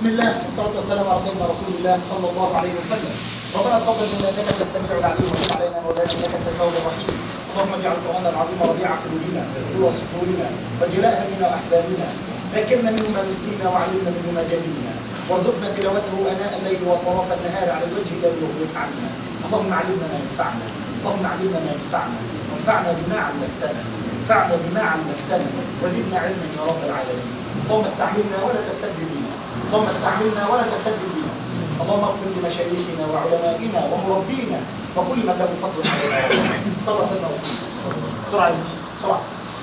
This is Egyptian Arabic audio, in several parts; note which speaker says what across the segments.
Speaker 1: بسم الله والصلاة والسلام على سيدنا رسول الله صلى الله عليه وسلم ربنا تفضل منا انك انت السميع العليم وتب علينا مولانا انك انت التواب الرحيم اللهم اجعل القران العظيم ربيع قلوبنا ونور صدورنا وجلاء همنا واحزاننا ذكرنا منه ما نسينا وعلمنا منه ما جهلنا وارزقنا تلاوته اناء الليل واطراف النهار على الوجه الذي يرضيك عنا اللهم علمنا ما ينفعنا اللهم علمنا ما ينفعنا وانفعنا بما علمتنا انفعنا بما علمتنا وزدنا علما يا رب العالمين اللهم استعملنا ولا تستبدل بنا اللهم استعملنا ولا تستبدل بنا اللهم اغفر لمشايخنا وعلمائنا ومربينا وكل من له فضل علينا صلى الله عليه وسلم بسرعه بسرعه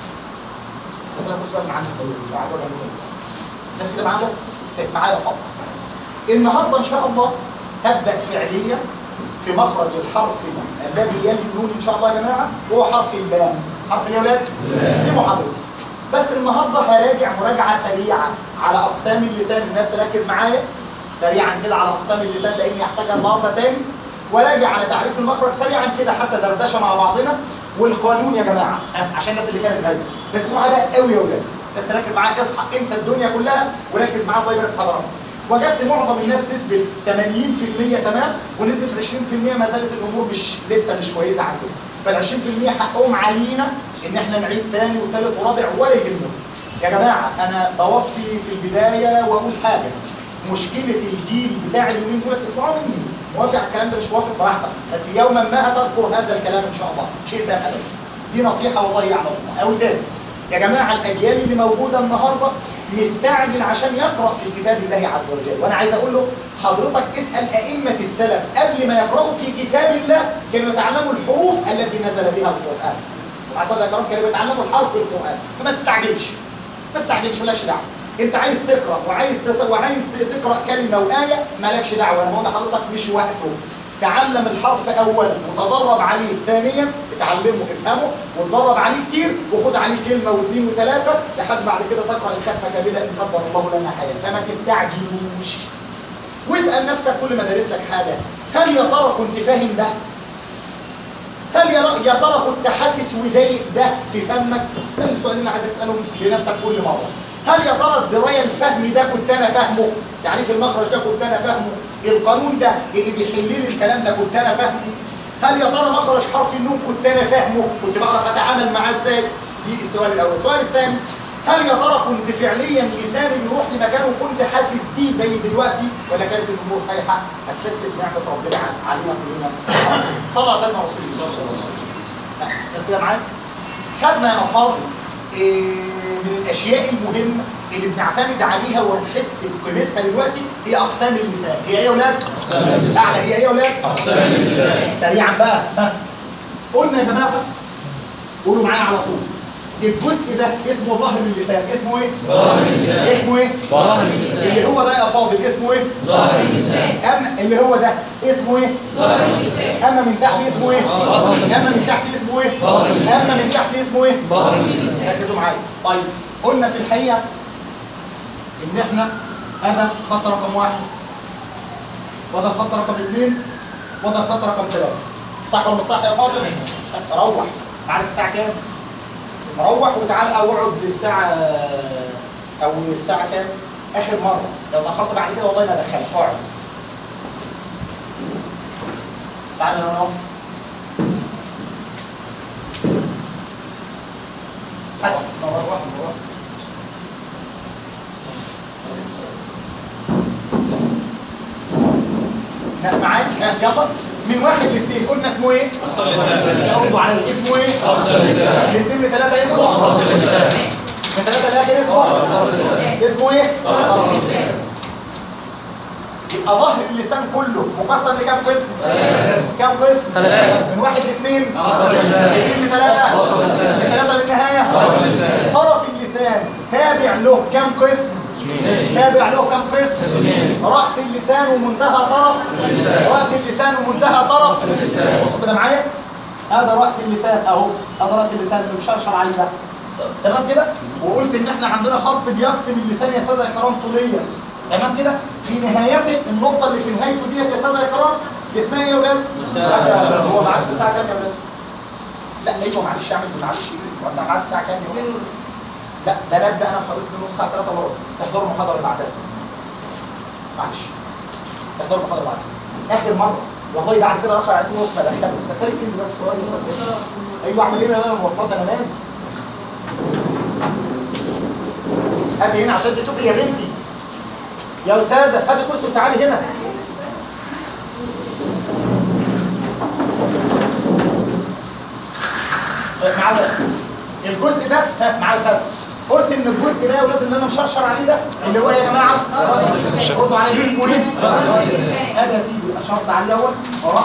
Speaker 1: اقرا سؤال معانا الناس كده معانا طيب معايا فضل النهارده ان شاء الله هبدا فعليا في مخرج الحرف الذي يلي النون ان شاء الله يا جماعه وهو حرف اللام حرف ايه يا ولاد؟ دي محاضرتي بس النهارده هراجع مراجعه سريعه على اقسام اللسان الناس تركز معايا سريعا كده على اقسام اللسان لاني هحتاجها النهارده تاني وراجع على تعريف المخرج سريعا كده حتى دردشه مع بعضنا والقانون يا جماعه عشان الناس اللي كانت غايبه ركزوا معايا بقى قوي يا ولاد بس ركز معايا اصحى انسى الدنيا كلها وركز معايا الله يبارك في حضراتكم وجدت معظم الناس نسبة 80% تمام ونسبة 20% ما زالت الامور مش لسه مش كويسه عندهم فال 20% حقهم علينا ان احنا نعيد ثاني وثالث ورابع ولا يهمنا يا جماعه انا بوصي في البدايه واقول حاجه مشكله الجيل بتاع اليومين دول اسمعوا مني موافق على الكلام ده مش موافق براحتك بس يوما ما هتذكر هذا الكلام ان شاء الله شيء ده ابدا دي نصيحه والله يعلم الله او تاني يا جماعه الاجيال اللي موجوده النهارده مستعجل عشان يقرا في كتاب الله عز وجل وانا عايز اقول له حضرتك اسال ائمه السلف قبل ما يقراوا في كتاب الله كانوا يتعلموا الحروف التي نزل بها القران مع صدق كرام كانوا يتعلموا الحرف في القران فما تستعجلش ما تستعجلش مالكش دعوه انت عايز تقرا وعايز تت... وعايز تقرا كلمه وايه مالكش دعوه انا بقول لحضرتك مش وقته تعلم الحرف اولا وتدرب عليه ثانيا اتعلمه افهمه وتدرب عليه كتير وخد عليه كلمه واثنين وثلاثه لحد بعد كده تقرا الكتفه كامله ان قدر الله لنا حياه فما تستعجلوش واسال نفسك كل ما دارس لك حاجه هل يا ترى كنت فاهم ده؟ هل يا يا ترى كنت حاسس وضايق ده في فمك؟ ده السؤال اللي عايزك تساله لنفسك كل مره. هل يا ترى الدرايه الفهم ده كنت انا فاهمه؟ يعني في المخرج ده كنت انا فاهمه؟ القانون ده اللي بيحل لي الكلام ده كنت انا فاهمه؟ هل يا ترى مخرج حرف النون كنت انا فاهمه؟ كنت بعرف اتعامل معاه ازاي؟ دي السؤال الاول، السؤال الثاني هل يا ترى كنت فعليا لساني بيروح لمكان وكنت حاسس بيه زي دلوقتي ولا كانت الامور سايحه؟ هتحس بنعمه ربنا علينا كلنا. صلى الله على سيدنا رسول الله صلى الله عليه وسلم. بس كده معايا؟ خدنا يا فاضل إيه من الاشياء المهمه اللي بنعتمد عليها وهنحس بقيمتها دلوقتي هي اقسام اللسان، هي ايه يا اولاد؟ اعلى هي ايه يا اولاد؟
Speaker 2: أقسام اللسان
Speaker 1: سريعا بقى ها قلنا يا جماعه قولوا معايا على طول الجزء ده اسمه ظهر اللسان اسمه ايه؟
Speaker 2: ظهر اللسان
Speaker 1: اسمه ايه؟
Speaker 2: ظهر
Speaker 1: اللي
Speaker 2: اللسان
Speaker 1: هو ده يا فاضل اسمه ايه؟
Speaker 2: ظهر اللسان
Speaker 1: أما اللي هو ده اسمه ايه؟
Speaker 2: ظهر اللسان
Speaker 1: أما من تحت اسمه ايه؟
Speaker 2: ظهر اللسان.
Speaker 1: أما من تحت اسمه ايه؟
Speaker 2: ظهر اللسان.
Speaker 1: أما من تحت اسمه ايه؟
Speaker 2: ظهر اللسان
Speaker 1: ركزوا معايا طيب قلنا في الحقيقة إن إحنا هذا خط رقم واحد وده الخط رقم اثنين وده الخط رقم ثلاثة صح ولا مش صح يا فاضل؟ روح عارف الساعة كام؟ روح وتعال أو اقعد للساعة أو الساعة كام؟ آخر مرة لو دخلت بعد كده والله ما دخلت اقعد تعالى يا نور حسن نور روح نور ناس معاك ها يلا من واحد لاثنين قلنا اسمه ايه؟ ردوا على اسمه ايه؟
Speaker 2: أقصى اللسان
Speaker 1: من اثنين لثلاثة اسمه
Speaker 2: أقصى اللسان
Speaker 1: من ثلاثة لآخر اسمه اسمه ايه؟
Speaker 2: طرف
Speaker 1: اللسان يبقى ظهر اللسان كله مقسم لكام قسم؟ كام قسم؟
Speaker 2: ثلاثة.
Speaker 1: من واحد لاثنين
Speaker 2: أقصى اللسان.
Speaker 1: من اثنين لثلاثة
Speaker 2: أقصى اللسان.
Speaker 1: من ثلاثة للنهاية
Speaker 2: طرف اللسان.
Speaker 1: طرف اللسان تابع له كام قسم؟ تابع له كام قسم؟
Speaker 2: قسمين.
Speaker 1: رأس اللسان ومنتهى طرف
Speaker 2: اللسان.
Speaker 1: رأس اللسان ومنتهى طرف
Speaker 2: اللسان.
Speaker 1: بصوا كده معايا هذا رأس اللسان اهو هذا رأس اللسان اللي مشرشر عليه ده تمام كده وقلت ان احنا عندنا خط بيقسم اللسان يا ساده الكرام طوليا تمام كده في نهايته النقطه اللي في نهايته ديت يا ساده الكرام اسمها ايه يا ولاد هذا هو معاك الساعه كام يا ولاد لا ايوه معلش اعمل معلش هو انت معاك الساعه كام يا ولاد لا ده نبدا انا بحضرتك من نص ساعه 3 الا ربع تحضروا المحاضره اللي بعدها معلش تقدروا المحاضره بعد اخر مره والله بعد كده اخر عليكم نص ما دخلت دخلت فين دلوقتي سؤال يا استاذ ايوه اعمل ايه انا المواصلات انا مالي هاتي هنا عشان تشوفي يا بنتي يا استاذه هاتي كرسي وتعالي هنا طيب معايا الجزء ده ها معايا يا استاذه قلت ان الجزء ده يا اولاد اللي انا مشرشر عليه ده اللي هو يا جماعه ردوا عليه اسمه ايه؟ ادي يا سيدي اشرت عليه اول راس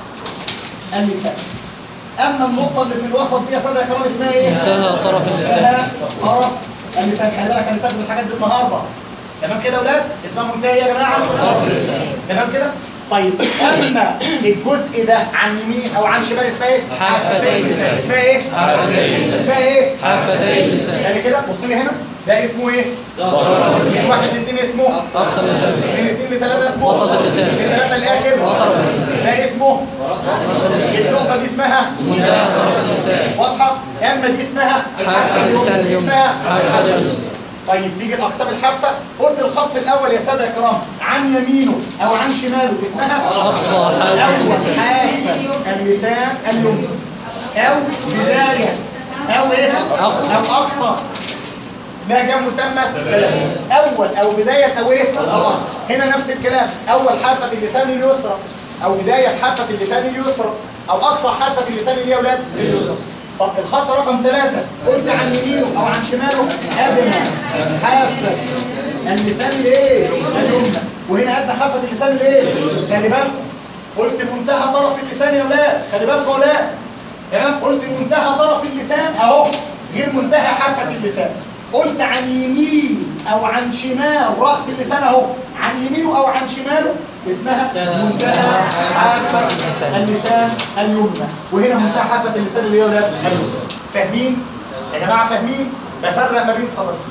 Speaker 1: اللسان اما النقطه اللي في الوسط دي يا ساده يا كرام اسمها ايه؟
Speaker 2: منتهى طرف اللسان.
Speaker 1: منتهى طرف اللسان خلي بالك هنستخدم الحاجات دي النهارده تمام كده يا اولاد؟ اسمها منتهى إيه يا جماعه؟ تمام كده؟ طيب اما الجزء ده عن يمين او عن شمال اسمها ايه؟
Speaker 2: حافتي اللسان.
Speaker 1: اسمها ايه؟
Speaker 2: حفتي اللسان.
Speaker 1: اسمها ايه؟
Speaker 2: حفتي اللسان.
Speaker 1: يعني كده بص لي هنا ده اسمه ايه؟ من واحد لاثنين اسمه
Speaker 2: أقصى اللسان
Speaker 1: من اثنين لثلاثة اسمه
Speaker 2: وسط اللسان.
Speaker 1: من ثلاثة لآخر
Speaker 2: وطرف اللسان.
Speaker 1: ده اسمه النقطة دي اسمها
Speaker 2: منتهى طرف اللسان
Speaker 1: واضحة أما دي اسمها
Speaker 2: حافة اللسان اليمنى.
Speaker 1: اسمها
Speaker 2: حافة اللسان.
Speaker 1: طيب تيجي الأقسام الحافة قلت الخط الأول يا سادة يا كرام عن يمينه أو عن شماله اسمها
Speaker 2: أقصى حافة
Speaker 1: أول
Speaker 2: اللسان.
Speaker 1: حافة اللسان اليمنى أو بداية أو إيه؟
Speaker 2: أقصى.
Speaker 1: أو أقصى ده كم مسمى؟ ثلاثة أول أو بداية أو إيه؟ أو أقصى هنا نفس الكلام أول حافة اللسان اليسرى أو بداية حافة اللسان اليسرى أو أقصى حافة اللسان اللي هي يا أولاد اليسرى طب الخط رقم ثلاثة قلت عن يمينه أو عن شماله أدنى حافة اللسان الإيه؟ اليمنى وهنا أدنى حافة اللسان الإيه؟ خلي بالكم قلت منتهى طرف اللسان يا أولاد خلي بالكم يا أولاد تمام قلت منتهى طرف اللسان اهو غير منتهى حافة اللسان قلت عن يمين او عن شمال رأس اللسان اهو عن يمينه او عن شماله اسمها منتهى حافة اللسان اليمنى وهنا منتهى حافة اللسان اللي هي ولاد اليمنى فاهمين يا جماعة فاهمين بفرق ما بين خطوتين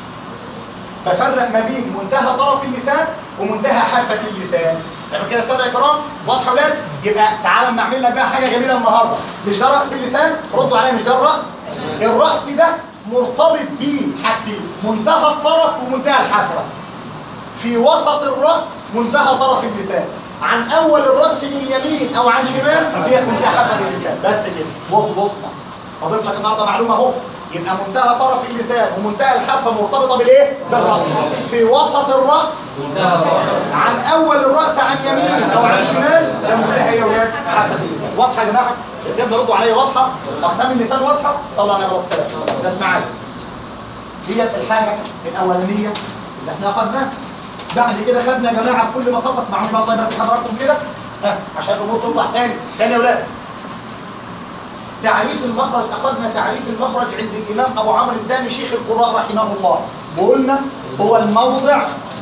Speaker 1: بفرق ما بين منتهى طرف اللسان ومنتهى حافة اللسان تمام كده يا ساده يا كرام واضحه يا ولاد يبقى تعالى اما اعمل لك بقى حاجه جميله النهارده مش ده راس اللسان ردوا عليا مش ده الراس الراس ده مرتبط بيه حاجتين منتهى الطرف ومنتهى الحافه في وسط الراس منتهى طرف اللسان عن اول الراس من يمين او عن شمال هي منتهى حافه اللسان بس كده وخلصنا اضيف لك النهارده معلومه اهو يبقى منتهى طرف اللسان ومنتهى الحافه مرتبطه بالايه بالراس في وسط الراس عن اول الراس عن يمين او عن شمال ده منتهى يا ولاد حافه اللسان واضحه يا جماعه يا سيادة ردوا عليا واضحه اقسام اللسان واضحه صلى الله عليه وسلم ده اسمعوا ديت الحاجه الاولانيه اللي احنا اخذناها بعد كده خدنا يا جماعه بكل بساطه اسمعوني بقى الله يبارك في حضراتكم كده ها عشان الامور توضح تاني تاني يا ولاد تعريف المخرج أخذنا تعريف المخرج عند الإمام أبو عمرو الداني شيخ القراء رحمه الله وقلنا هو الموضع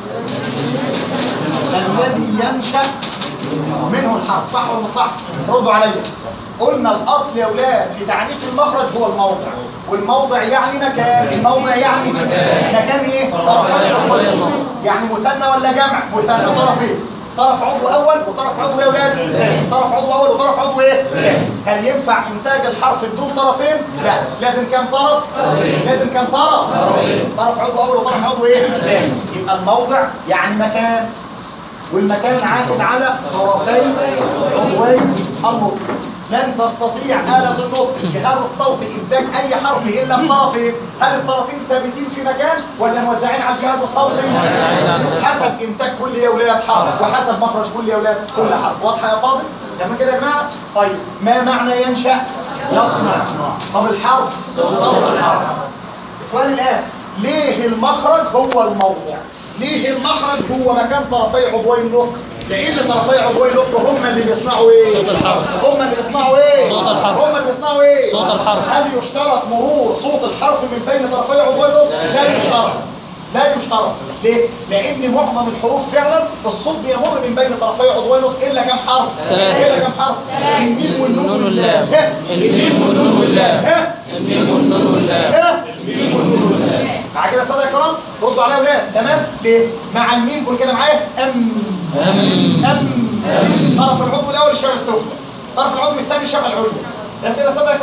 Speaker 1: الذي ينشأ منه الحرف صح ولا مش صح؟ ردوا عليا قلنا الأصل يا أولاد في تعريف المخرج هو الموضع والموضع يعني مكان الموضع يعني مكان إيه؟ طرفين يعني مثنى ولا جمع؟ مثنى طرفين طرف عضو اول وطرف عضو ايه يا ولاد ثاني طرف عضو اول وطرف عضو ايه ثاني هل ينفع انتاج الحرف بدون طرفين لا لازم كام طرف لازم كام طرف طرف عضو اول وطرف عضو ايه ثاني يبقى الموضع يعني مكان والمكان عائد على طرفي عضوين النطق لن تستطيع آلة النطق الجهاز الصوتي إنتاج أي حرف إلا بطرفين هل الطرفين ثابتين في مكان ولا موزعين على الجهاز الصوتي؟ حسب إنتاج كل يا ولاد حرف وحسب مخرج كل يا ولاد كل حرف واضحة يا فاضل؟ تمام كده يا جماعة؟ طيب ما معنى ينشأ؟ يصنع طب الحرف صوت الحرف السؤال الآن ليه المخرج هو الموضع؟ ليه المخرج هو مكان طرفي عضوي النطق؟ لان طرفي عضوي النطق هم اللي بيصنعوا ايه؟
Speaker 2: صوت الحرف.
Speaker 1: هم اللي بيصنعوا ايه؟
Speaker 2: صوت الحرف.
Speaker 1: هم اللي بيصنعوا ايه؟
Speaker 2: صوت الحرف.
Speaker 1: هل يشترط مرور صوت الحرف من بين طرفي عضوي النطق؟ لا يشترط لا يشترط ليه؟ لان معظم الحروف فعلا الصوت بيمر من بين طرفي عضوي النطق الا كم حرف؟
Speaker 2: ثلاثة.
Speaker 1: الا كم حرف؟ الميم والنون
Speaker 2: النون
Speaker 1: واللام
Speaker 2: واللام.
Speaker 1: ها؟
Speaker 2: الميم والنون واللام.
Speaker 1: ها؟
Speaker 2: الميم والنون واللام
Speaker 1: ها؟ الميم والنون واللام مع كده يا ساده يا كرام ردوا عليا يا ولاد تمام ليه؟ مع الميم قول كده معايا ام
Speaker 2: أم
Speaker 1: أم طرف العضو الأول الشفة السفلى طرف العضو الثاني الشفة العليا تمام كده يا سادة يا كرام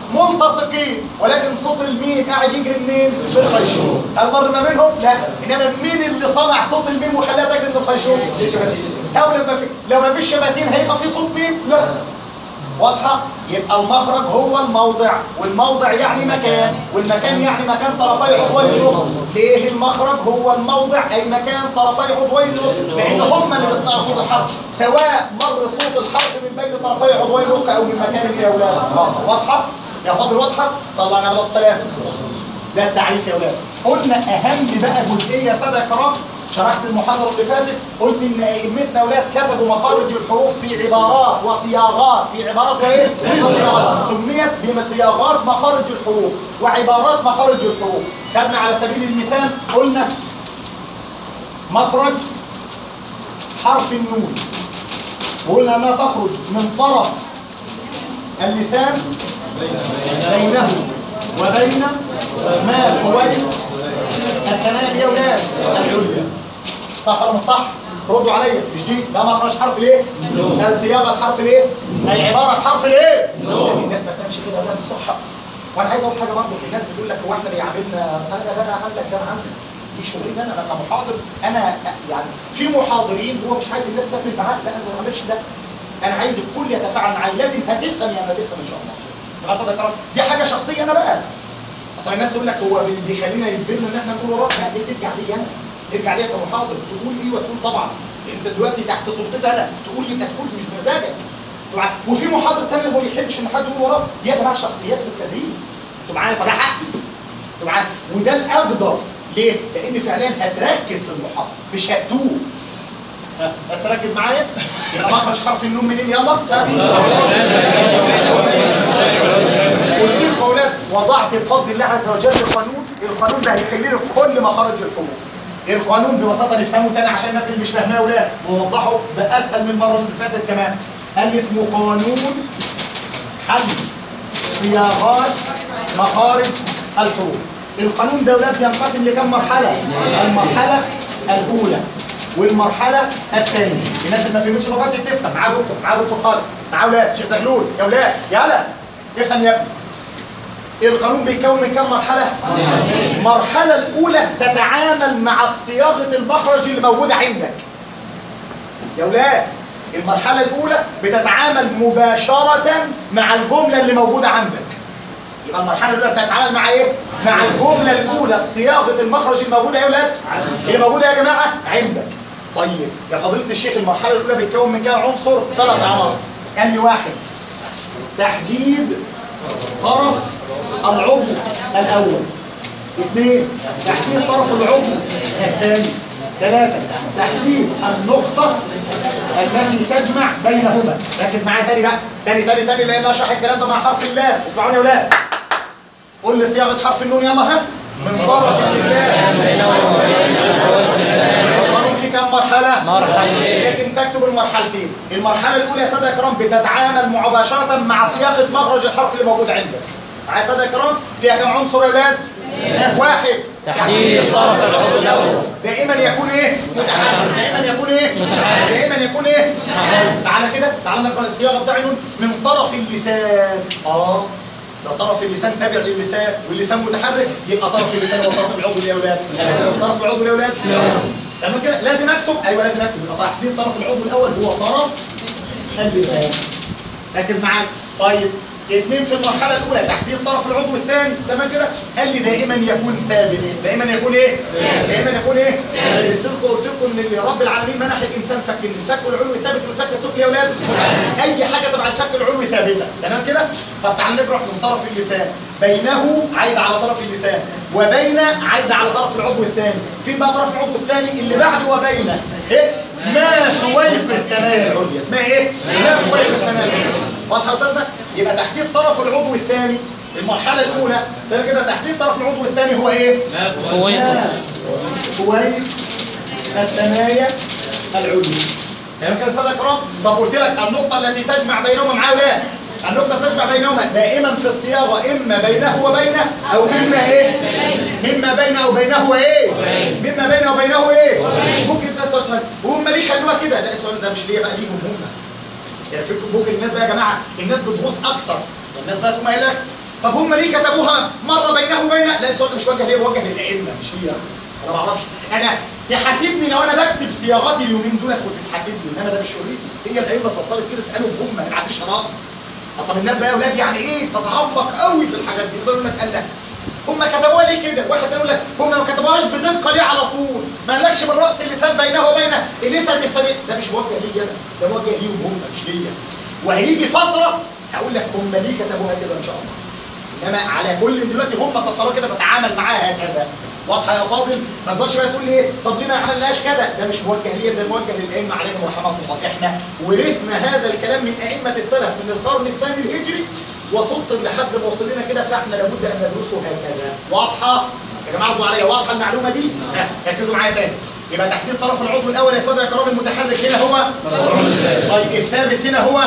Speaker 1: ملتصقين ولكن صوت الميم قاعد يجري منين؟ من الخيشوم هل مر ما بينهم؟ لا انما مين اللي صنع صوت الميم وخلاها تجري من الخيشوم؟ الشباتين او لما في لو ما فيش شباتين هيبقى في صوت ميم؟ لا واضحة؟ يبقى المخرج هو الموضع والموضع يعني مكان والمكان يعني مكان طرفي عضوي النطق ليه المخرج هو الموضع أي مكان طرفي عضوي النطق لأن هم اللي بيصنعوا صوت الحرف سواء مر صوت الحرف من بين طرفي عضوي النطق أو من مكان يا أولاد آخر. واضحة؟ يا فاضل واضحة؟ صلى الله عليه وسلم ده التعريف يا أولاد قلنا أهم بقى جزئية سادة كرام شرحت المحاضرة اللي فاتت قلت ان ائمتنا اولاد كتبوا مخارج الحروف في عبارات وصياغات في عبارات وايه؟ وصياغات سميت بصياغات مخارج الحروف وعبارات مخارج الحروف خدنا على سبيل المثال قلنا مخرج حرف النون وقلنا انها تخرج من طرف اللسان بينه وبين ما فويل التمام يا اولاد العليا صح ولا مش صح ردوا عليا مش دي ده مخرج حرف الايه ده صياغه حرف الايه ده عباره حرف الايه الناس ما بتمشي كده ولا صح وانا عايز اقول حاجه برضه الناس بتقول لك هو احنا بيعاملنا انا انا عاملك زي ما عاملك دي شغلتي انا انا كمحاضر انا يعني في محاضرين هو مش عايز الناس تقبل معاه لا انا ما بعملش ده انا عايز الكل يتفاعل معايا لازم هتفهم يعني هتفهم ان شاء الله يبقى صدق كلام دي حاجه شخصيه انا بقى اصل الناس تقول لك هو اللي بيخلينا يتبنى ان احنا نقول وراه لا دي ترجع لي انا ترجع لي كمحاضر تقول ايه وتقول طبعا انت دلوقتي تحت سلطتي انا تقول يبقى تقول مش بمزاجك طبعا وفي محاضر تاني اللي هو ما بيحبش ان حد يقول وراه دي يا جماعه شخصيات في التدريس انتوا معايا فده حقي انتوا معايا وده الاقدر ليه؟ لان فعليا هتركز في المحاضره مش هتوه ها، بس ركز معايا يبقى مخرج حرف النون منين يلا قلت لكم يا اولاد وضعت بفضل الله عز وجل القانون القانون ده هيحل لك كل مخارج الحروف القانون ببساطه نفهمه تاني عشان الناس اللي مش فاهماه يا اولاد ووضحه باسهل من المره اللي فاتت كمان قال لي اسمه قانون حل صياغات مخارج الحروف القانون ده يا اولاد بينقسم لكم مرحله المرحله الاولى والمرحله الثانيه الناس اللي ما فهمتش لغات تفهم معاه دكتور معاه دكتور خالد معاه اولاد شيخ زغلول يا اولاد يلا افهم يا ابني القانون بيتكون من كم مرحلة؟ المرحلة الأولى تتعامل مع صياغة المخرج اللي موجودة عندك. يا ولاد المرحلة الأولى بتتعامل مباشرة مع الجملة اللي موجودة عندك. يبقى المرحلة الأولى بتتعامل مع إيه؟ مع الجملة الأولى صياغة المخرج الموجودة يا ولاد؟ اللي موجودة يا جماعة عندك. طيب يا فضيلة الشيخ المرحلة الأولى بتتكون من كام عنصر؟ ثلاث عناصر. قال لي واحد تحديد طرف العضو الأول اثنين تحديد طرف العضو الثاني ثلاثة تحديد النقطة التي تجمع بينهما ركز معايا تاني بقى تاني تاني تاني لأن أشرح الكلام ده مع حرف اللام اسمعوني يا ولاد قول لي صياغة حرف النون يلا ها من طرف اللسان القانون في كم مرحلة؟
Speaker 2: مرحلتين.
Speaker 1: لازم تكتب المرحلتين المرحلة الأولى يا سادة كرام بتتعامل مباشرة مع صياغة مخرج الحرف اللي موجود عندك معايا يا سادة كرام فيها كم عنصر يا ولاد؟ واحد
Speaker 2: تحديد طرف العضو الأول.
Speaker 1: دائما يكون ايه؟ متحرك دائما يكون ايه؟
Speaker 2: متحرك.
Speaker 1: دائما يكون ايه؟ متحرك. تعالى كده تعالى نقرا الصياغه بتاعي نون من طرف اللسان اه ده طرف اللسان تابع للسان واللسان متحرك يبقى طرف اللسان هو طرف العضو يا اولاد طرف العضو يا اولاد تمام كده لازم اكتب ايوه لازم اكتب يبقى تحديد طرف العضو الاول هو طرف اللسان ركز معايا طيب اثنين في المرحله الاولى تحديد طرف العضو الثاني تمام كده قال لي دائما يكون ثابت دائما يكون ايه دائما يكون ايه بس قلت لكم ان رب العالمين منح الانسان فكين الفك العلوي ثابت والفك السفلي يا اولاد اي حاجه تبع الفك العلوي ثابته تمام كده طب تعال نقرا من طرف اللسان بينه عايد على طرف اللسان وبين عايد على طرف العضو الثاني فين بقى طرف العضو الثاني اللي بعده وبين ايه ما سويق الثنايا العليا اسمها ايه ما سويق الثنايا العليا واضحه يا استاذنا يبقى تحديد طرف العضو الثاني المرحله الاولى تمام كده تحديد طرف العضو الثاني هو ايه
Speaker 2: فويق.
Speaker 1: فويق الثنايا العليا تمام كده يا استاذ اكرام طب قلت لك النقطه التي تجمع بينهما معاه ولا النقطة تجمع بينهما دائما في الصياغة إما بينه وبينه أو مما إيه؟ مما بينه وبينه إيه؟ مما بينه وبينه إيه؟ ممكن تسأل سؤال سؤال وهم ليه خلوها كده؟ لا السؤال ده مش ليا بقى ليهم هم يعني في ممكن الناس بقى يا جماعة الناس بتغوص أكثر الناس بقى تقوم قايلة لك طب هم ليه كتبوها مره بينه وبين لا السؤال ده مش موجه ليه موجه للائمه مش هي انا ما اعرفش انا تحاسبني لو انا بكتب صياغاتي اليومين دول كنت تحاسبني انما ده مش شغلتي هي الائمه سطرت كده اسالهم هم ما عنديش رد اصل الناس بقى يا اولاد يعني ايه بتتعمق قوي في الحاجات دي يقول لك قال لا هم كتبوها ليه كده واحد يقول لك هم ما كتبوهاش بدقه ليه على طول ما قالكش من راس اللسان بينه وبين اللي انت تفترق ده مش موجه ليا انا ده موجه ليهم هم مش ليا وهيجي فتره هقول لك هم ليه كتبوها كده ان شاء الله انما على كل دلوقتي هم سطروها كده بتعامل معاها هكذا واضحه يا فاضل ما تفضلش بقى تقول لي ايه طب ليه ما عملناش كذا ده مش موجه ليا ده موجه للائمه عليهم رحمه الله احنا ورثنا هذا الكلام من ائمه السلف من القرن الثاني الهجري وسطر لحد ما وصل لنا كده فاحنا لابد ان ندرسه هكذا واضحه يا جماعه ارضوا عليا واضحه المعلومه دي ها ركزوا معايا تاني يبقى تحديد طرف العضو الاول يا ساده يا كرام المتحرك هنا هو طيب الثابت هنا هو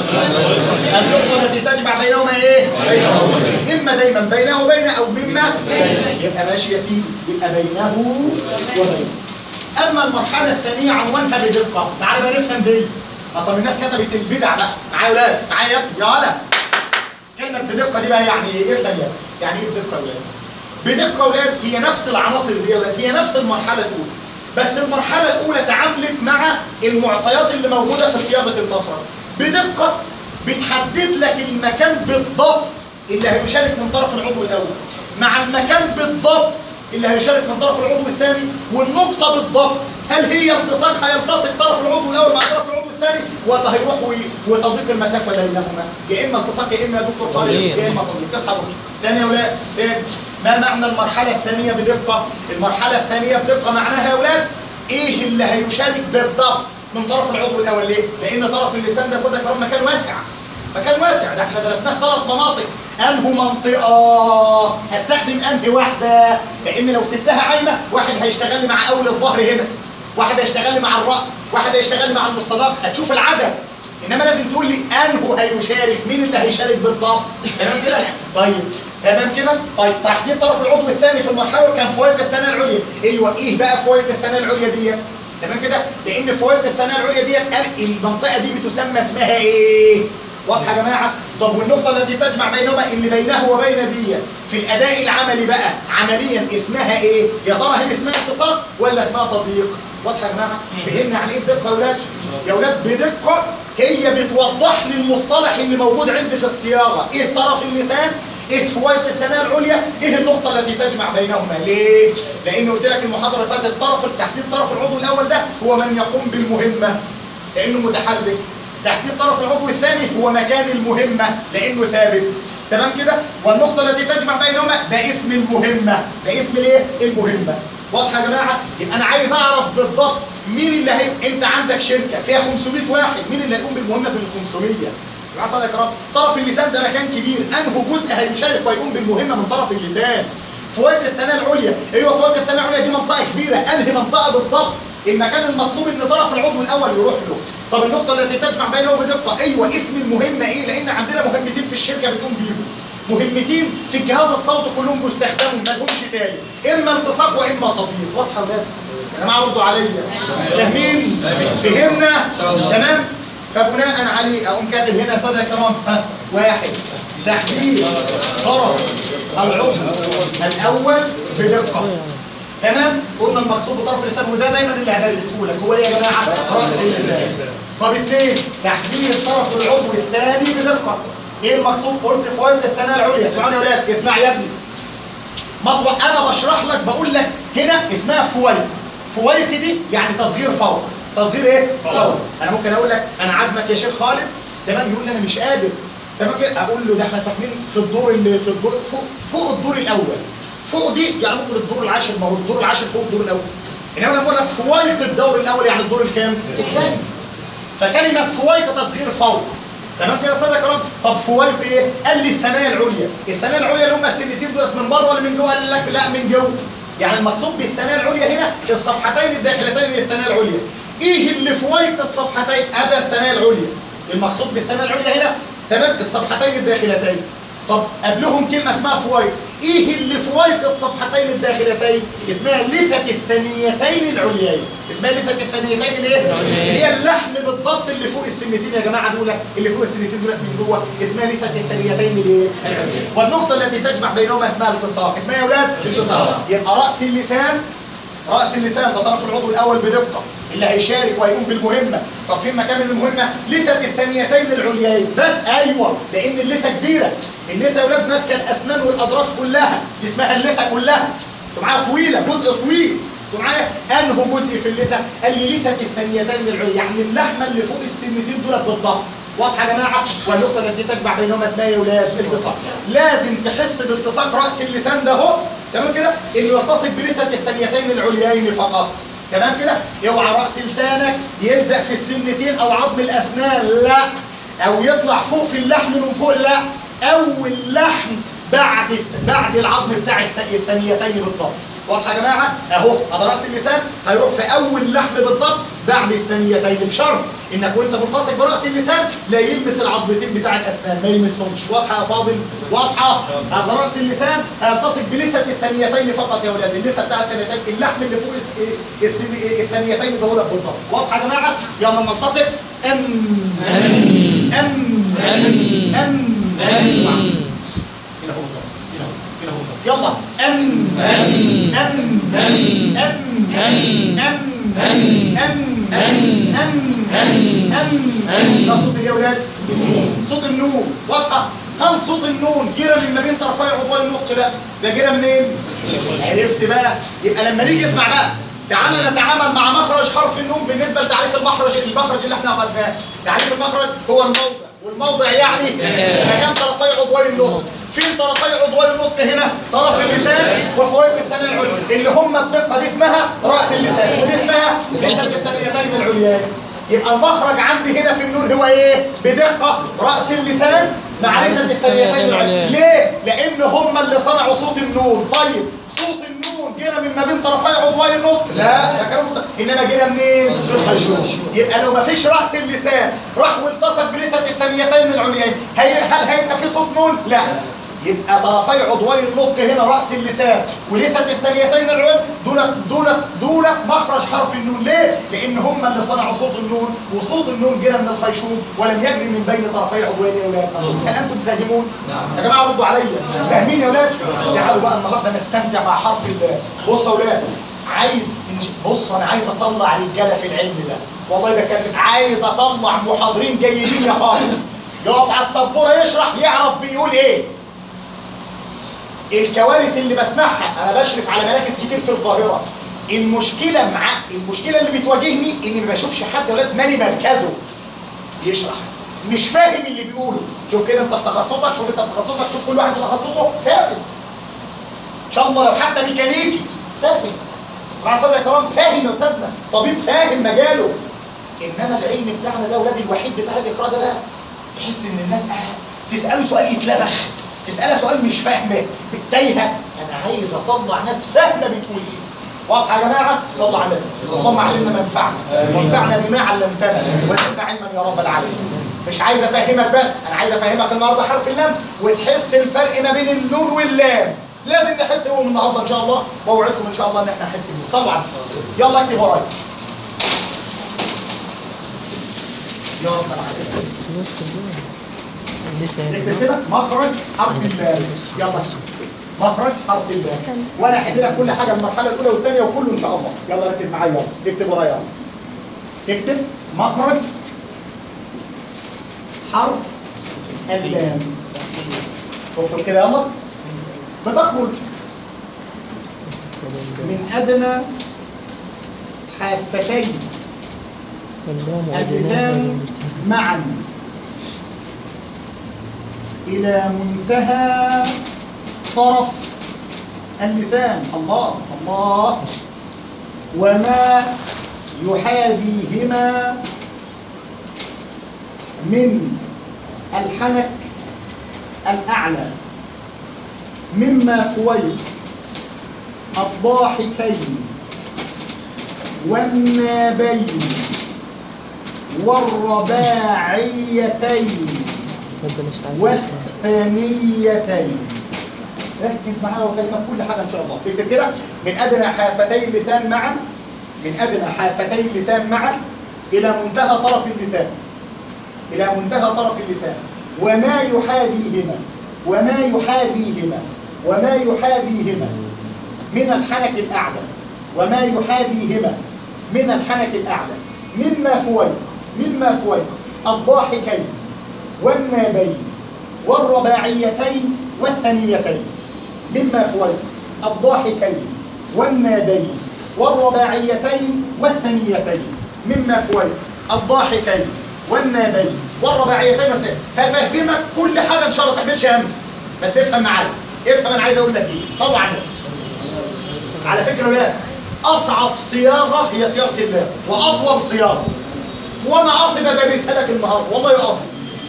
Speaker 1: النقطه التي تجمع بينهما ايه بينهما اما دايما بينه وبين او مما بينه. يبقى ماشي يا سيدي يبقى بينه وبينه اما المرحله الثانيه عنوانها بدقه تعالى بقى نفهم دي اصل الناس كتبت البدع بقى معايا يا ولاد معايا يا ابني؟ يا ولد كلمه بدقه دي بقى يعني ايه افهم يا يعني ايه بدقه يا ولاد بدقه يا ولاد هي نفس العناصر دي يا ولاد هي نفس المرحله الاولى بس المرحله الاولى تعاملت مع المعطيات اللي موجوده في صياغه المخرج بدقه بتحدد لك المكان بالضبط اللي هيشارك من طرف العضو الاول مع المكان بالضبط اللي هيشارك من طرف العضو الثاني والنقطة بالضبط هل هي التصاق هيلتصق طرف العضو الأول مع طرف العضو الثاني ولا هيروح وي- وتضيق المسافة بينهما يا إما التصاق يا إما يا دكتور طارق
Speaker 2: تضييق.
Speaker 1: يا إما تضييق اصحى بكرة تاني يا ولاد تاني ما معنى المرحلة الثانية بدقة المرحلة الثانية بدقة معناها يا ولاد إيه اللي هيشارك بالضبط من طرف العضو الأول ليه؟ لأن طرف اللسان ده صدق كرام مكان واسع مكان واسع ده احنا درسناه ثلاث مناطق انه منطقه هستخدم انهي واحده لان لو سبتها عايمه واحد هيشتغل لي مع اول الظهر هنا واحد هيشتغل لي مع الراس واحد هيشتغل لي مع المستدق هتشوف العدد انما لازم تقول لي انه هيشارك مين اللي هيشارك بالضبط تمام كده طيب تمام كده طيب تحديد طرف العضو الثاني في المرحله كان فوائد الثانيه العليا ايوه ايه بقى فوائد الثانيه العليا ديت تمام كده لان فوائد الثانيه العليا ديت قال المنطقه دي بتسمى اسمها ايه واضحه يا جماعه طب والنقطه التي تجمع بينهما اللي بينه وبين دي في الاداء العملي بقى عمليا اسمها ايه يا ترى هل اسمها اتصال ولا اسمها تضييق واضحه يا جماعه فهمنا يعني ايه بدقه يا اولاد يا اولاد بدقه هي بتوضح لي المصطلح اللي موجود عندي في الصياغه ايه طرف اللسان ايه فوائد الثنايا العليا ايه النقطه التي تجمع بينهما ليه لان قلت لك المحاضره اللي فاتت طرف تحديد طرف العضو الاول ده هو من يقوم بالمهمه لانه متحرك تحديد طرف العضو الثاني هو مكان المهمة لأنه ثابت تمام كده والنقطة التي تجمع بينهما ده اسم المهمة ده اسم الايه المهمة واضحة يا جماعة يبقى أنا عايز أعرف بالضبط مين اللي هي أنت عندك شركة فيها 500 واحد مين اللي هيقوم بالمهمة بال 500 يا صدق يا كرام طرف اللسان ده مكان كبير أنه جزء هيشارك ويقوم بالمهمة من طرف اللسان فوائد الثنايا العليا ايوه فوائد الثنايا العليا دي منطقه كبيره انهي منطقه بالضبط المكان المطلوب ان طرف العضو الاول يروح له طب النقطه التي تجمع بينه بدقه ايوه اسم المهمه ايه لان عندنا مهمتين في الشركه بتقوم بيهم مهمتين في الجهاز الصوتي كلهم بيستخدموا ما لهمش تاني اما التصاق واما تطبيق واضحه يا ولاد يا جماعه ردوا عليا فاهمين فهمنا تمام فبناء عليه اقوم كاتب هنا ساده يا كرام ها واحد تحديد طرف العضو الاول بدقه تمام قلنا المقصود بطرف اللسان وده دايما اللي هدرسه لك هو ايه يا جماعه راس اللسان طب اثنين تحديد طرف العضو الثاني بدقه ايه المقصود قلت فوائد الثنايا العليا اسمعوني يا ولاد اسمع يا ابني مطوع انا بشرح لك بقول لك هنا اسمها فويق فويق دي يعني تصغير فوق تصغير ايه فوق انا ممكن اقول لك انا عازمك يا شيخ خالد تمام يقول لي انا مش قادر تمام كده اقول له ده احنا ساكنين في الدور اللي في الدور فوق فوق الدور الاول فوق دي يعني ممكن الدور العاشر ما هو الدور العاشر فوق الدور الاول انما انا بقول لك فويق الدور الاول يعني الدور الكام الثاني فكلمه فويق تصغير فوق تمام كده استاذ يا كرام طب فويق ايه قال لي الثنايا العليا الثنايا العليا اللي هم السنتين دولت من بره ولا من جوه قال لك لا من جوه يعني المقصود بالثنايا العليا هنا الصفحتين الداخلتين للثنايا العليا ايه اللي فويق الصفحتين هذا الثنايا العليا المقصود بالثنايا العليا هنا تمام الصفحتين الداخلتين طب قبلهم كلمه اسمها فويق ايه اللي فويق الصفحتين الداخلتين اسمها لثه الثنيتين العليين اسمها لثه الثنيتين الايه
Speaker 2: العليين.
Speaker 1: هي اللحم بالضبط اللي فوق السنتين يا جماعه دول اللي فوق السنتين دول من جوه اسمها لثه الثنيتين الايه
Speaker 2: العليين.
Speaker 1: والنقطه التي تجمع بينهما اسمها التصاق اسمها يا اولاد
Speaker 2: التصاق.
Speaker 1: يبقى راس اللسان راس اللسان ده طرف العضو الاول بدقه اللي هيشارك وهيقوم بالمهمه طب فين مكان المهمه لثه الثانيتين العليين بس ايوه لان اللثه كبيره اللثه يا اولاد ماسكه الاسنان والاضراس كلها دي اسمها اللثه كلها انتوا معايا طويله جزء طويل انتوا معايا انه جزء في اللثه قال لي لثه الثانيتين العليين يعني اللحمه اللي فوق السنتين دول بالضبط واضحه يا جماعه والنقطه التي تجمع بينهما اسمها يا اولاد التصاق لازم تحس بالتصاق راس اللسان ده اهو تمام كده انه يلتصق بلثه الثانيتين العليين فقط تمام كده اوعى راس لسانك يلزق في السنتين او عظم الاسنان لا او يطلع فوق في اللحم من فوق لا اول لحم بعد الس- بعد العظم بتاع الس- الثانيتين بالضبط واضحه يا جماعه اهو هذا راس اللسان هيروح في اول لحم بالضبط بعد الثانيتين بشرط انك وانت ملتصق براس اللسان لا يلمس العظمتين بتاع الاسنان ما يلمسهمش واضحه يا فاضل واضحه هذا راس اللسان هيلتصق بلثه الثانيتين فقط يا اولاد اللثه بتاع الثانيتين اللحم اللي فوق الس- السن- الثانيتين دول بالضبط واضحه يا جماعه يلا نلتصق ان
Speaker 2: أن.
Speaker 1: ان
Speaker 2: أن.
Speaker 1: ان
Speaker 2: أن.
Speaker 1: كده هو بالضبط كده هو كده هو بالضبط يلا ان
Speaker 2: أن.
Speaker 1: ان
Speaker 2: أن.
Speaker 1: ان
Speaker 2: أن.
Speaker 1: ان
Speaker 2: أن.
Speaker 1: ان ان
Speaker 2: أن.
Speaker 1: ان ان
Speaker 2: أن.
Speaker 1: ده صوت ايه يا اولاد صوت النون واضحه هل صوت النون جرى من ما بين طرفي عضوي النطق لا ده جرى منين عرفت بقى يبقى لما نيجي اسمع بقى تعالى نتعامل مع مخرج حرف النون بالنسبه لتعريف المخرج المخرج اللي احنا اخذناه تعريف المخرج هو الموضع والموضع يعني
Speaker 2: مكان.
Speaker 1: مكان طرفي عضوي النطق فين طرفي عضوي النطق هنا طرف اللسان وفوائد الثانيه العليا اللي هم بدقه دي اسمها راس اللسان ودي اسمها لسان الثانيتين العليا يبقى المخرج عندي هنا في النون هو ايه بدقه راس اللسان مع لسان الثانيتين العليا ليه لان هم اللي صنعوا صوت النون طيب صوت النون جينا من ما بين طرفي عضوي النطق لا ده كلام مت- انما جينا منين من الخيشوم يبقى لو ما فيش راس اللسان راح والتصق بلثه الثانيتين العليين هي هل هيبقى في صوت نون لا يبقى طرفي عضوي النطق هنا راس اللسان ولثه الثانيتين العليين دولت دولت دولت مخرج حرف النون ليه لان هم اللي صنعوا صوت النون وصوت النون جينا من الخيشوم ولم يجري من بين طرفي عضوين يا اولاد هل انتم فاهمون يا جماعه ردوا عليا فاهمين يا اولاد تعالوا بقى النهارده نستمتع مع حرف ال بصوا يا اولاد عايز بص انا عايز اطلع رجاله في العلم ده والله ده كانت عايز اطلع محاضرين جيدين يا خالد يقف على السبوره يشرح يعرف بيقول ايه الكوارث اللي بسمعها انا بشرف على مراكز كتير في القاهره المشكله مع المشكله اللي بتواجهني اني ما بشوفش حد يا ولاد مالي مركزه يشرح مش فاهم اللي بيقوله شوف كده انت في تخصصك شوف انت في تخصصك شوف كل واحد في تخصصه فاهم ان شاء الله لو حتى ميكانيكي فاهم مع صدق يا كرام فاهم يا استاذنا طبيب فاهم مجاله انما العلم بتاعنا ده ولاد الوحيد بتاع الاقراء ده بقى تحس ان الناس قاعد تساله سؤال يتلبخ تساله سؤال مش فاهمه تايهه انا عايز اطلع ناس فاهمه بتقول ايه واضحه يا جماعه صلوا على النبي اللهم علمنا ما ينفعنا وانفعنا بما علمتنا وزدنا علما يا رب العالمين مش عايز افهمك بس انا عايز افهمك النهارده حرف اللام وتحس الفرق ما بين النون واللام لازم نحس بهم النهارده ان شاء الله واوعدكم ان شاء الله ان احنا نحس بهم صلوا على النبي يلا اكتب ورايا يا رب العالمين اكتب كده مخرج حرف اللام يلا مخرج حرف اللام وانا احل لك كل حاجه المرحله الاولى والثانيه وكله ان شاء الله يلا ركز معايا يلا اكتب ورايا يلا اكتب مخرج حرف اللام اكتب كده يلا بتخرج من ادنى حافتين اللسان معا إلى منتهى طرف اللسان الله الله وما يحاذيهما من الحنك الأعلى مما فويق الضاحكين والنابين والرباعيتين
Speaker 2: ربنا يستعين
Speaker 1: والثانيتين ركز معايا وفهمك كل حاجه ان شاء الله اكتب كده من ادنى حافتي اللسان معا من ادنى حافتي اللسان معا الى منتهى طرف اللسان الى منتهى طرف اللسان وما يحاذيهما وما يحاذيهما وما يحاذيهما من الحنك الاعلى وما يحاذيهما من الحنك الاعلى مما فويق مما فويق الضاحكين والنابين والرباعيتين والثنيتين مما فويق الضاحكين والنابين والرباعيتين والثنيتين مما فويق الضاحكين والنابين والرباعيتين والثنيتين هفهمك كل حاجه ان شاء الله ما تحملش هم بس افهم معايا افهم انا عايز اقول لك ايه صلوا على النبي على فكره لا اصعب صياغه هي صياغه الله واطول صياغه وانا قاصد ادرسها لك النهارده والله قاصد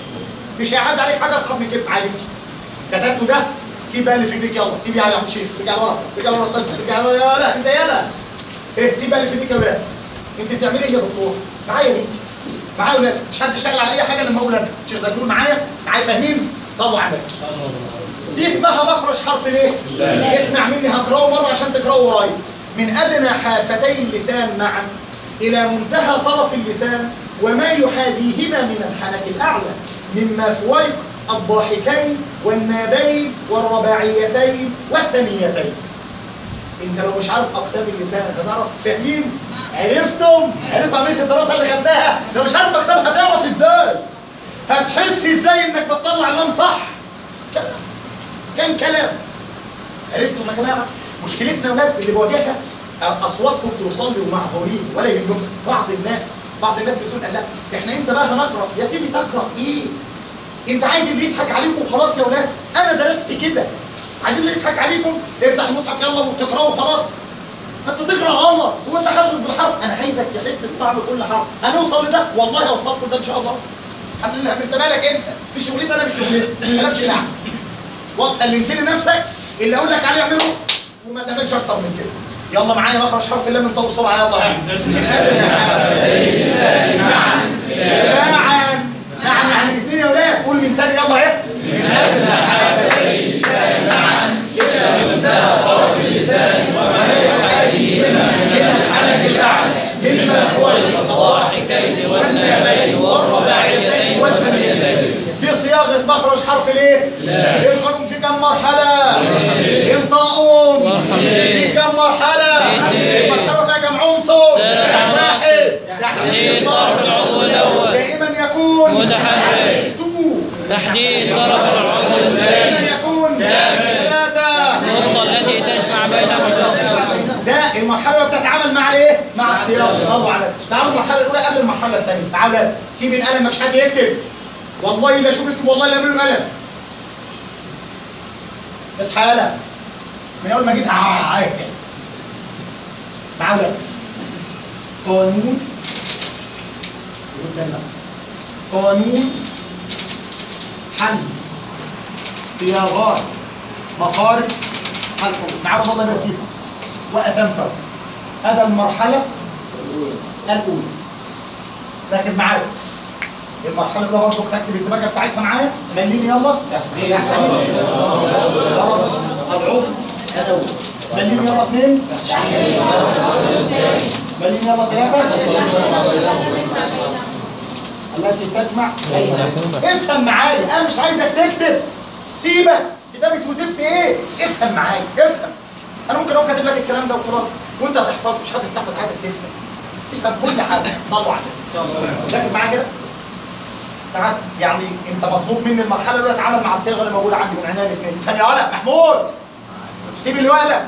Speaker 1: مش هيعدي عليك حاجه اصعب من كده عادي كتبته ده سيب بقى اللي في ايديك يلا سيب يا عم الشيخ رجع ورا رجع ورا استاذ رجع ورا يلا انت يلا ايه سيب بقى اللي في ايديك يا ولاد انت بتعملي ايه يا دكتور معايا يا بنتي معايا يا ولاد مش حد يشتغل على اي حاجه لما اقول انا شيخ زغلول معايا معايا فاهمين صلوا على النبي دي اسمها مخرج حرف ليه؟ اسمع مني هقراه مره عشان تقراه ورايا من ادنى حافتي اللسان معا الى منتهى طرف اللسان وما يحاذيهما من الحنك الاعلى مما فويق الضاحكين والنابين والرباعيتين والثنيتين انت لو مش عارف اقسام اللسان هتعرف فاهمين عرفتم عرفت عمليه الدراسه اللي خدناها لو مش عارف اقسام هتعرف ازاي هتحس ازاي انك بتطلع اللام صح كلام كان كلام عرفتم يا جماعه مشكلتنا يا ولاد اللي بواجهها اصواتكم توصل لي ومعذورين ولا يهمكم بعض الناس بعض الناس بتقول لا احنا امتى بقى هنقرا يا سيدي تقرا ايه انت عايز اللي يضحك عليكم وخلاص يا ولاد انا درست كده عايزين اللي يضحك عليكم افتح المصحف يلا وتقراه وخلاص ما انت تقرا غلط هو انت حاسس بالحرف انا عايزك تحس بطعم كل حرف هنوصل لده والله هوصلكم ده ان شاء الله الحمد لله انت مالك انت في شغلتي انا مش شغلتي مالكش دعوه وقت سلمت لي نفسك اللي اقول لك عليه اعمله وما تعملش اكتر من كده يلا معايا مخرج حرف اللام انت بسرعه يلا ها من ادنى حرف اللسان معا معا معا يعني الاثنين يا ولاد قول من تاني يلا اهي من ادنى حرف اللسان معا الى منتهى طرف اللسان وما يحاذيهما من الحنك الاعلى مما فوق الضاحكين والنابين والرباعيتين والثنيتين دي صياغه مخرج حرف الايه؟ القانون في كم مرحله؟ انطاؤون في كم مرحله؟ المرحله فيها كم عنصر؟ واحد
Speaker 2: تحديد طرف العضو الأول.
Speaker 1: دائما يكون
Speaker 2: متحرك.
Speaker 1: تو
Speaker 2: تحديد طرف العضو
Speaker 1: دائما
Speaker 2: الثاني
Speaker 1: يكون
Speaker 2: ثابت.
Speaker 1: ثلاثه
Speaker 2: النقطة التي تجمع بينهما
Speaker 1: ده المرحله اللي بتتعامل مع الايه؟ مع السياق صلوا على تعالوا المرحله الاولى قبل المرحله الثانيه تعالوا سيب القلم مفيش حد يكتب والله لا شو بكتب والله لا اعملوا قلم اصحى قلم من اول ما جيت اه اكتب معاه ولاد قانون قدامنا قانون حل صياغات مخارج الحروف معاه الله يبارك فيكم وأسمته هذا المرحلة الأولى ركز معايا المرحلة الأولى برضه تكتب الدماغة بتاعتها معايا مليني يلا العضو الأول مليني يلا اثنين مليني يلا ثلاثة التي تجمع بينهما افهم معايا انا مش عايزك تكتب سيبك كتابة وظيفتي ايه افهم معايا افهم انا ممكن اقوم كاتب لك الكلام ده وخلاص وانت هتحفظه مش عارف تحفظ عايزك تفهم تفهم كل حاجه صلوا على النبي ركز معايا كده تعال يعني انت مطلوب مني المرحله الاولى اتعامل مع الصيغه اللي موجوده عندي من عنايه الاثنين ثانيه ولا محمود سيب الوقلة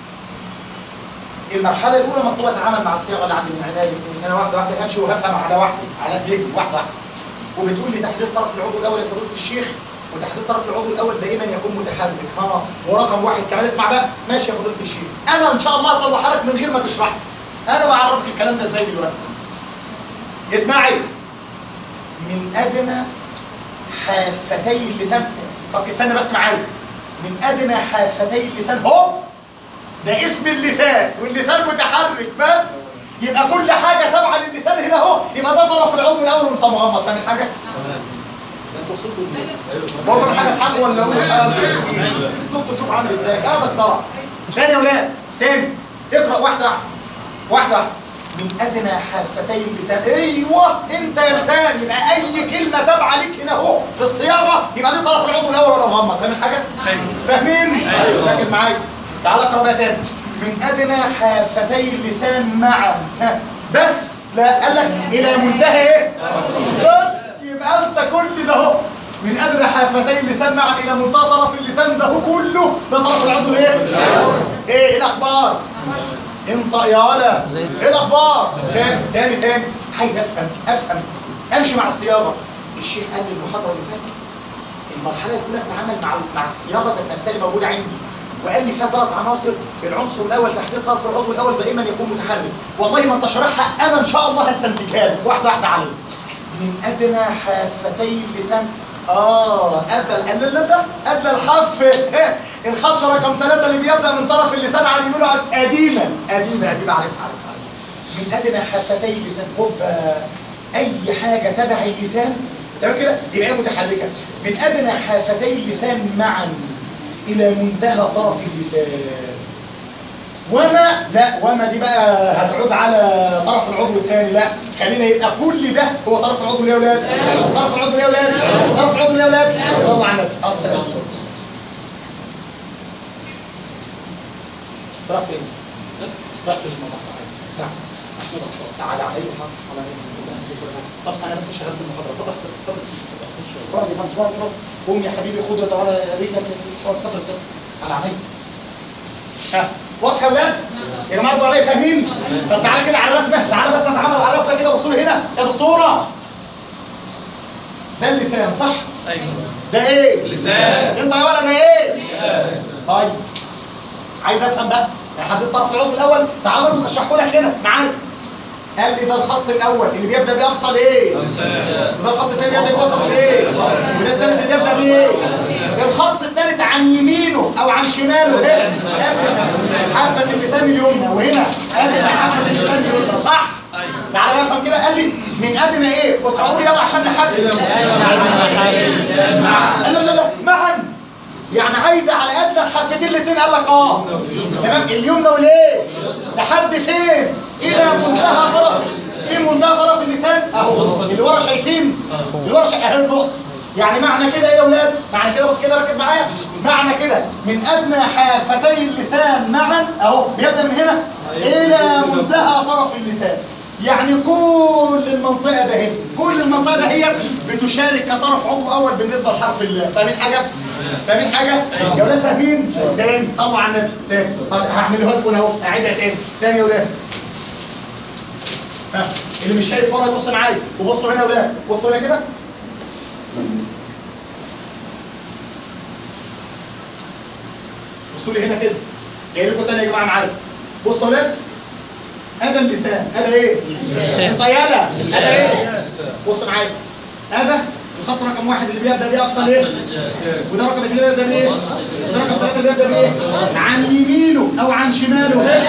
Speaker 1: المرحله الاولى مطلوب اتعامل مع الصيغه اللي عندي من عنايه الاثنين انا واحده واحده همشي وهفهم على واحده على رجلي واحده واحده وبتقول لي تحديد طرف العضو الاول يا فضيله الشيخ وتحديد طرف العضو الاول دائما يكون متحرك خلاص ورقم واحد كمان اسمع بقى ماشي يا فضيله الشيخ انا ان شاء الله اطلعها لك من غير ما تشرح لي. انا بعرفك الكلام ده ازاي دلوقتي اسمعي من ادنى حافتي اللسان طب استنى بس معايا من ادنى حافتي اللسان هو ده اسم اللسان واللسان متحرك بس يبقى كل حاجه تابعه للسان هنا اهو يبقى ده طرف العضو الاول وانت مغمض فاهم حاجه؟ ده انتوا تصدوا الناس هو فاهم حاجه حق ولا اقول حاجه نقطه تشوف عامل ازاي هذا اختراع تاني يا اولاد تاني اقرا واحده واحده واحده واحده من ادنى حافتي اللسان ايوه انت يا لسان يبقى اي كلمه تابعه ليك هنا اهو في الصياغه يبقى دي طرف العضو الاول ولا مغمض فاهمين حاجه فاهمين ايوه ركز معايا تعال اقرا بقى تاني من ادنى حافتي اللسان معا ها. بس لا قال لك الى منتهى ايه بس يبقى انت كل ده اهو من ادنى حافتي اللسان معا الى منتهى طرف اللسان ده هو كله ده طرف العضو ايه ايه ايه الاخبار انطق يا ولا
Speaker 2: زي الفل.
Speaker 1: ايه الاخبار تاني تاني تاني عايز افهم افهم امشي مع الصياغه الشيخ قال لي المحاضره اللي فاتت المرحله الاولى بتتعامل مع مع الصياغه ذات نفسها اللي موجوده عندي وقال لي فيها ثلاث عناصر العنصر الاول تحديد طرف العضو الاول دائما يكون متحرك والله ما انت شارحها انا ان شاء الله هستنتجها لك واحده واحده عليه من ادنى حافتي اللسان اه ادى لا لا لا ادى الحرف الخط رقم ثلاثة اللي بيبدا من طرف اللسان على اليمين وعلى- قديما قديما قديما عارف عارف عارف من ادنى حفتي اللسان هوبا اي حاجه تبع اللسان تمام كده يبقى هي متحركه من ادنى حافتي اللسان معا الى منتهى طرف اللسان وما لا وما دي بقى هتعود على طرف العضو الثاني لا خلينا يبقى كل ده هو طرف العضو اللي يا اولاد طرف العضو اللي يا اولاد طرف العضو اللي يا اولاد صلوا على النبي الصلاه والسلام طرف فين؟ طرف المنصه نعم محمود أخطأ. تعالى علي وحط على طب انا بس شغال في المحاضره اتفضل اتفضل اتفضل اقعد يا فندم اقعد اقعد قوم يا حبيبي خد تعالى رجلك اقعد اتفضل يا استاذ على عيني ها واضحه يا ولاد يا جماعه انتوا عليا فاهمين طب تعالى كده على الرسمه تعالى بس نتعامل على الرسمه كده بصوا لي هنا يا دكتوره ده اللسان صح
Speaker 3: ايوه
Speaker 1: ده ايه
Speaker 3: لسان.
Speaker 1: انت يا ولد ده ايه طيب عايز افهم بقى لحد الطرف العضو الاول تعالوا انتوا اشرحوا لك هنا معايا قال لي ده الخط الاول اللي بيبدا باقصى الايه وده الخط الثاني بيبدا بوسط الايه وده الثالث اللي بيبدا بايه الخط الثالث عن يمينه او عن شماله هنا قبل حافه اللسان اليمنى وهنا قبل حافه اللسان اليسرى صح تعالى بقى افهم كده قال لي من ادنى ايه اقرأوا لي يلا عشان نحدد لا لا لا معا يعني عايدة على ادنى الحافتين الاثنين قال لك اه تمام اليمنى والايه لحد فين الى منتهى طرف في منتهى طرف اللسان اهو اللي ورا شايفين اللي ورا شايفين اهي النقطه يعني معنى كده ايه يا اولاد معنى كده بص كده ركز معايا معنى كده من ادنى حافتي اللسان معا اهو بيبدا من هنا الى منتهى طرف اللسان يعني كل المنطقة ده هي كل المنطقة ده هي بتشارك كطرف عضو أول بالنسبة لحرف اللام فاهمين حاجة؟ فاهمين حاجة؟ يا ولاد فاهمين؟ تاني صلوا على النبي تاني طب هعملها لكم أهو أعيدها تاني تاني يا ولاد ها اللي مش شايف ورا يبص معايا وبصوا هنا يا ولاد بصوا هنا كده بصوا لي هنا كده جاي لكم تاني يا جماعة معايا بصوا يا ولاد هذا اللسان هذا ايه
Speaker 2: لسان.
Speaker 1: طيالة
Speaker 2: لسان.
Speaker 1: هذا ايه بص معايا هذا الخط رقم واحد اللي بيبدا بيه اقصى ايه وده رقم اثنين اللي بيبدا بايه وده رقم ثلاثه اللي بيبدا بايه عن يمينه او عن شماله ايه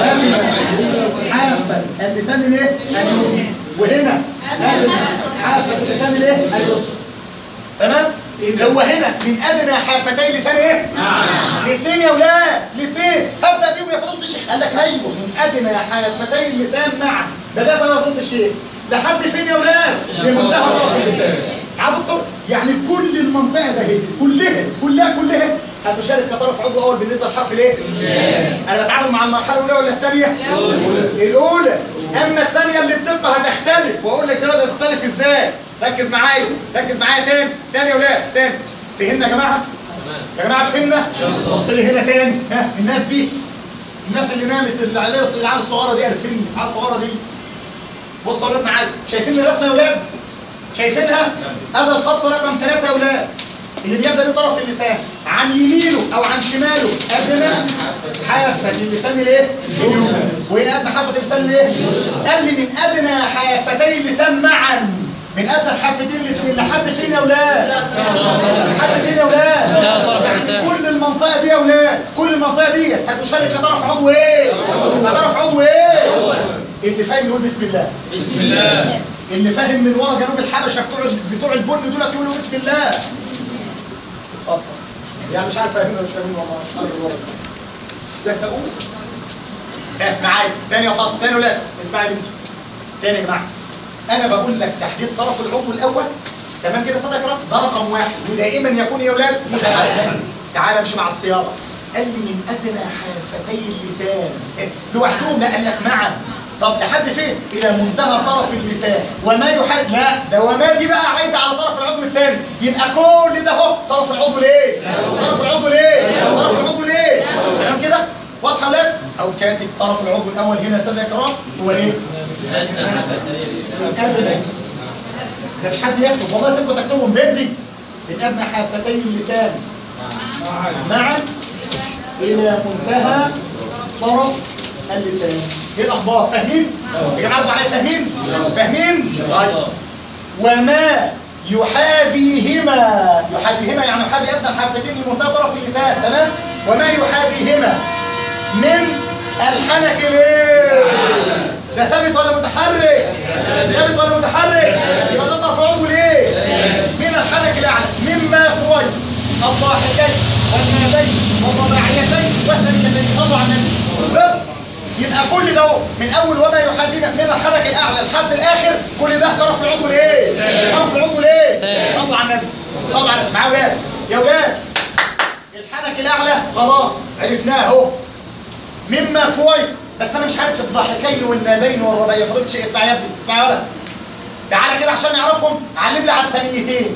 Speaker 1: حافه اللسان الايه اليمين وهنا هذا حافه اللسان الايه اليسرى تمام هو هنا من ادنى حافتي لسان ايه الاثنين يا ولاد الاثنين هبدا بيهم يا فضيله الشيخ قال لك ايوه من ادنى حافتي اللسان معا ده ده يا فضيله الشيخ لحد فين يا ولاد لمنتهى طرف اللسان يا دكتور يعني كل المنطقه ده هي كلها كلها كلها هتشارك كطرف عضو اول بالنسبه لحرف الايه انا بتعامل مع المرحله الاولى ولا الثانيه الاولى اما الثانيه اللي بتبقى هتختلف واقول لك دلوقتي هتختلف ازاي ركز معايا ركز معايا تاني تاني يا ولاد تاني فهمنا يا جماعه يا جماعه فهمنا بص لي هنا تاني ها الناس دي الناس اللي نامت اللي عليها العيال الصغيره دي عارفين العيال الصغيره دي بصوا يا ولاد معايا شايفين الرسمه يا ولاد شايفينها هذا الخط رقم ثلاثة يا ولاد اللي بيبدا بطرف اللسان عن يمينه او عن شماله ادنى حافه اللسان الايه اليمنى وهنا ادنى حافه اللسان الايه قال لي من ادنى حافتي اللسان معا من ادنى الحافتين الاثنين لحد فين يا ولاد لحد فين يا ولاد
Speaker 2: منتهى طرف اللسان.
Speaker 1: كل المنطقه دي يا ولاد كل المنطقه دي هتشارك كطرف عضو ايه كطرف عضو ايه اللي فاهم يقول بسم الله
Speaker 3: بسم الله
Speaker 1: اللي فاهم من ورا جنوب الحبشه بتوع بتوع البن دول يقولوا بسم الله اتفضل يعني مش عارف فاهمين ولا مش فاهمين والله مش عارف الورق زي ما بقول ها معايا تاني يا فاطمه تاني ولا اسمعي يا بنتي تاني يا جماعه انا بقول لك تحديد طرف العضو الاول تمام كده صدق رب ده رقم واحد ودائما يكون يا اولاد متحرك تعال امشي مع الصياغه قال لي من ادنى حافتي اللسان إيه؟ لوحدهم لا قال لك معا طب لحد فين؟ الى منتهى طرف اللسان وما يحرك لا ده وما دي بقى عايده على طرف العضو الثاني يبقى كل ده اهو طرف العضو ليه؟ طرف العضو ليه؟ طرف العضو ليه؟ تمام كده؟ واضحه يا ولاد؟ او كاتب طرف العضو الاول هنا يا ساده يا كرام هو ايه؟ الأدنى ده مش حد يكتب والله سيبكم تكتبهم بيدي من ادنى حافتي اللسان معا الى منتهى طرف اللسان ايه الاخبار فاهمين يا جماعه ردوا عليا فاهمين فاهمين طيب وما يحاذيهما يحاذيهما يعني يحاذي ادنى الحافتين لمنتهى طرف اللسان تمام وما يحاذيهما من الحنك ليه ده ثابت ولا متحرك ثابت ولا متحرك يبقى ده طرف عضو ليه من الحنك الاعلى مما فوق الضاحكين والنابين والرباعيتين والثانيتين صلوا على النبي بس يبقى كل ده اهو من اول وما يحدد من الحنك الاعلى لحد الاخر كل ده طرف العضو ليه طرف العضو ليه صلوا على النبي صلوا على معاه ولاد يا ولاد الحنك الاعلى خلاص عرفناه اهو مما فوق بس انا مش عارف الضاحكين والنابين والرباعيه فضلت شيء اسمع يا ابني اسمع يا ولد تعالى كده عشان نعرفهم علم لي على الثانيتين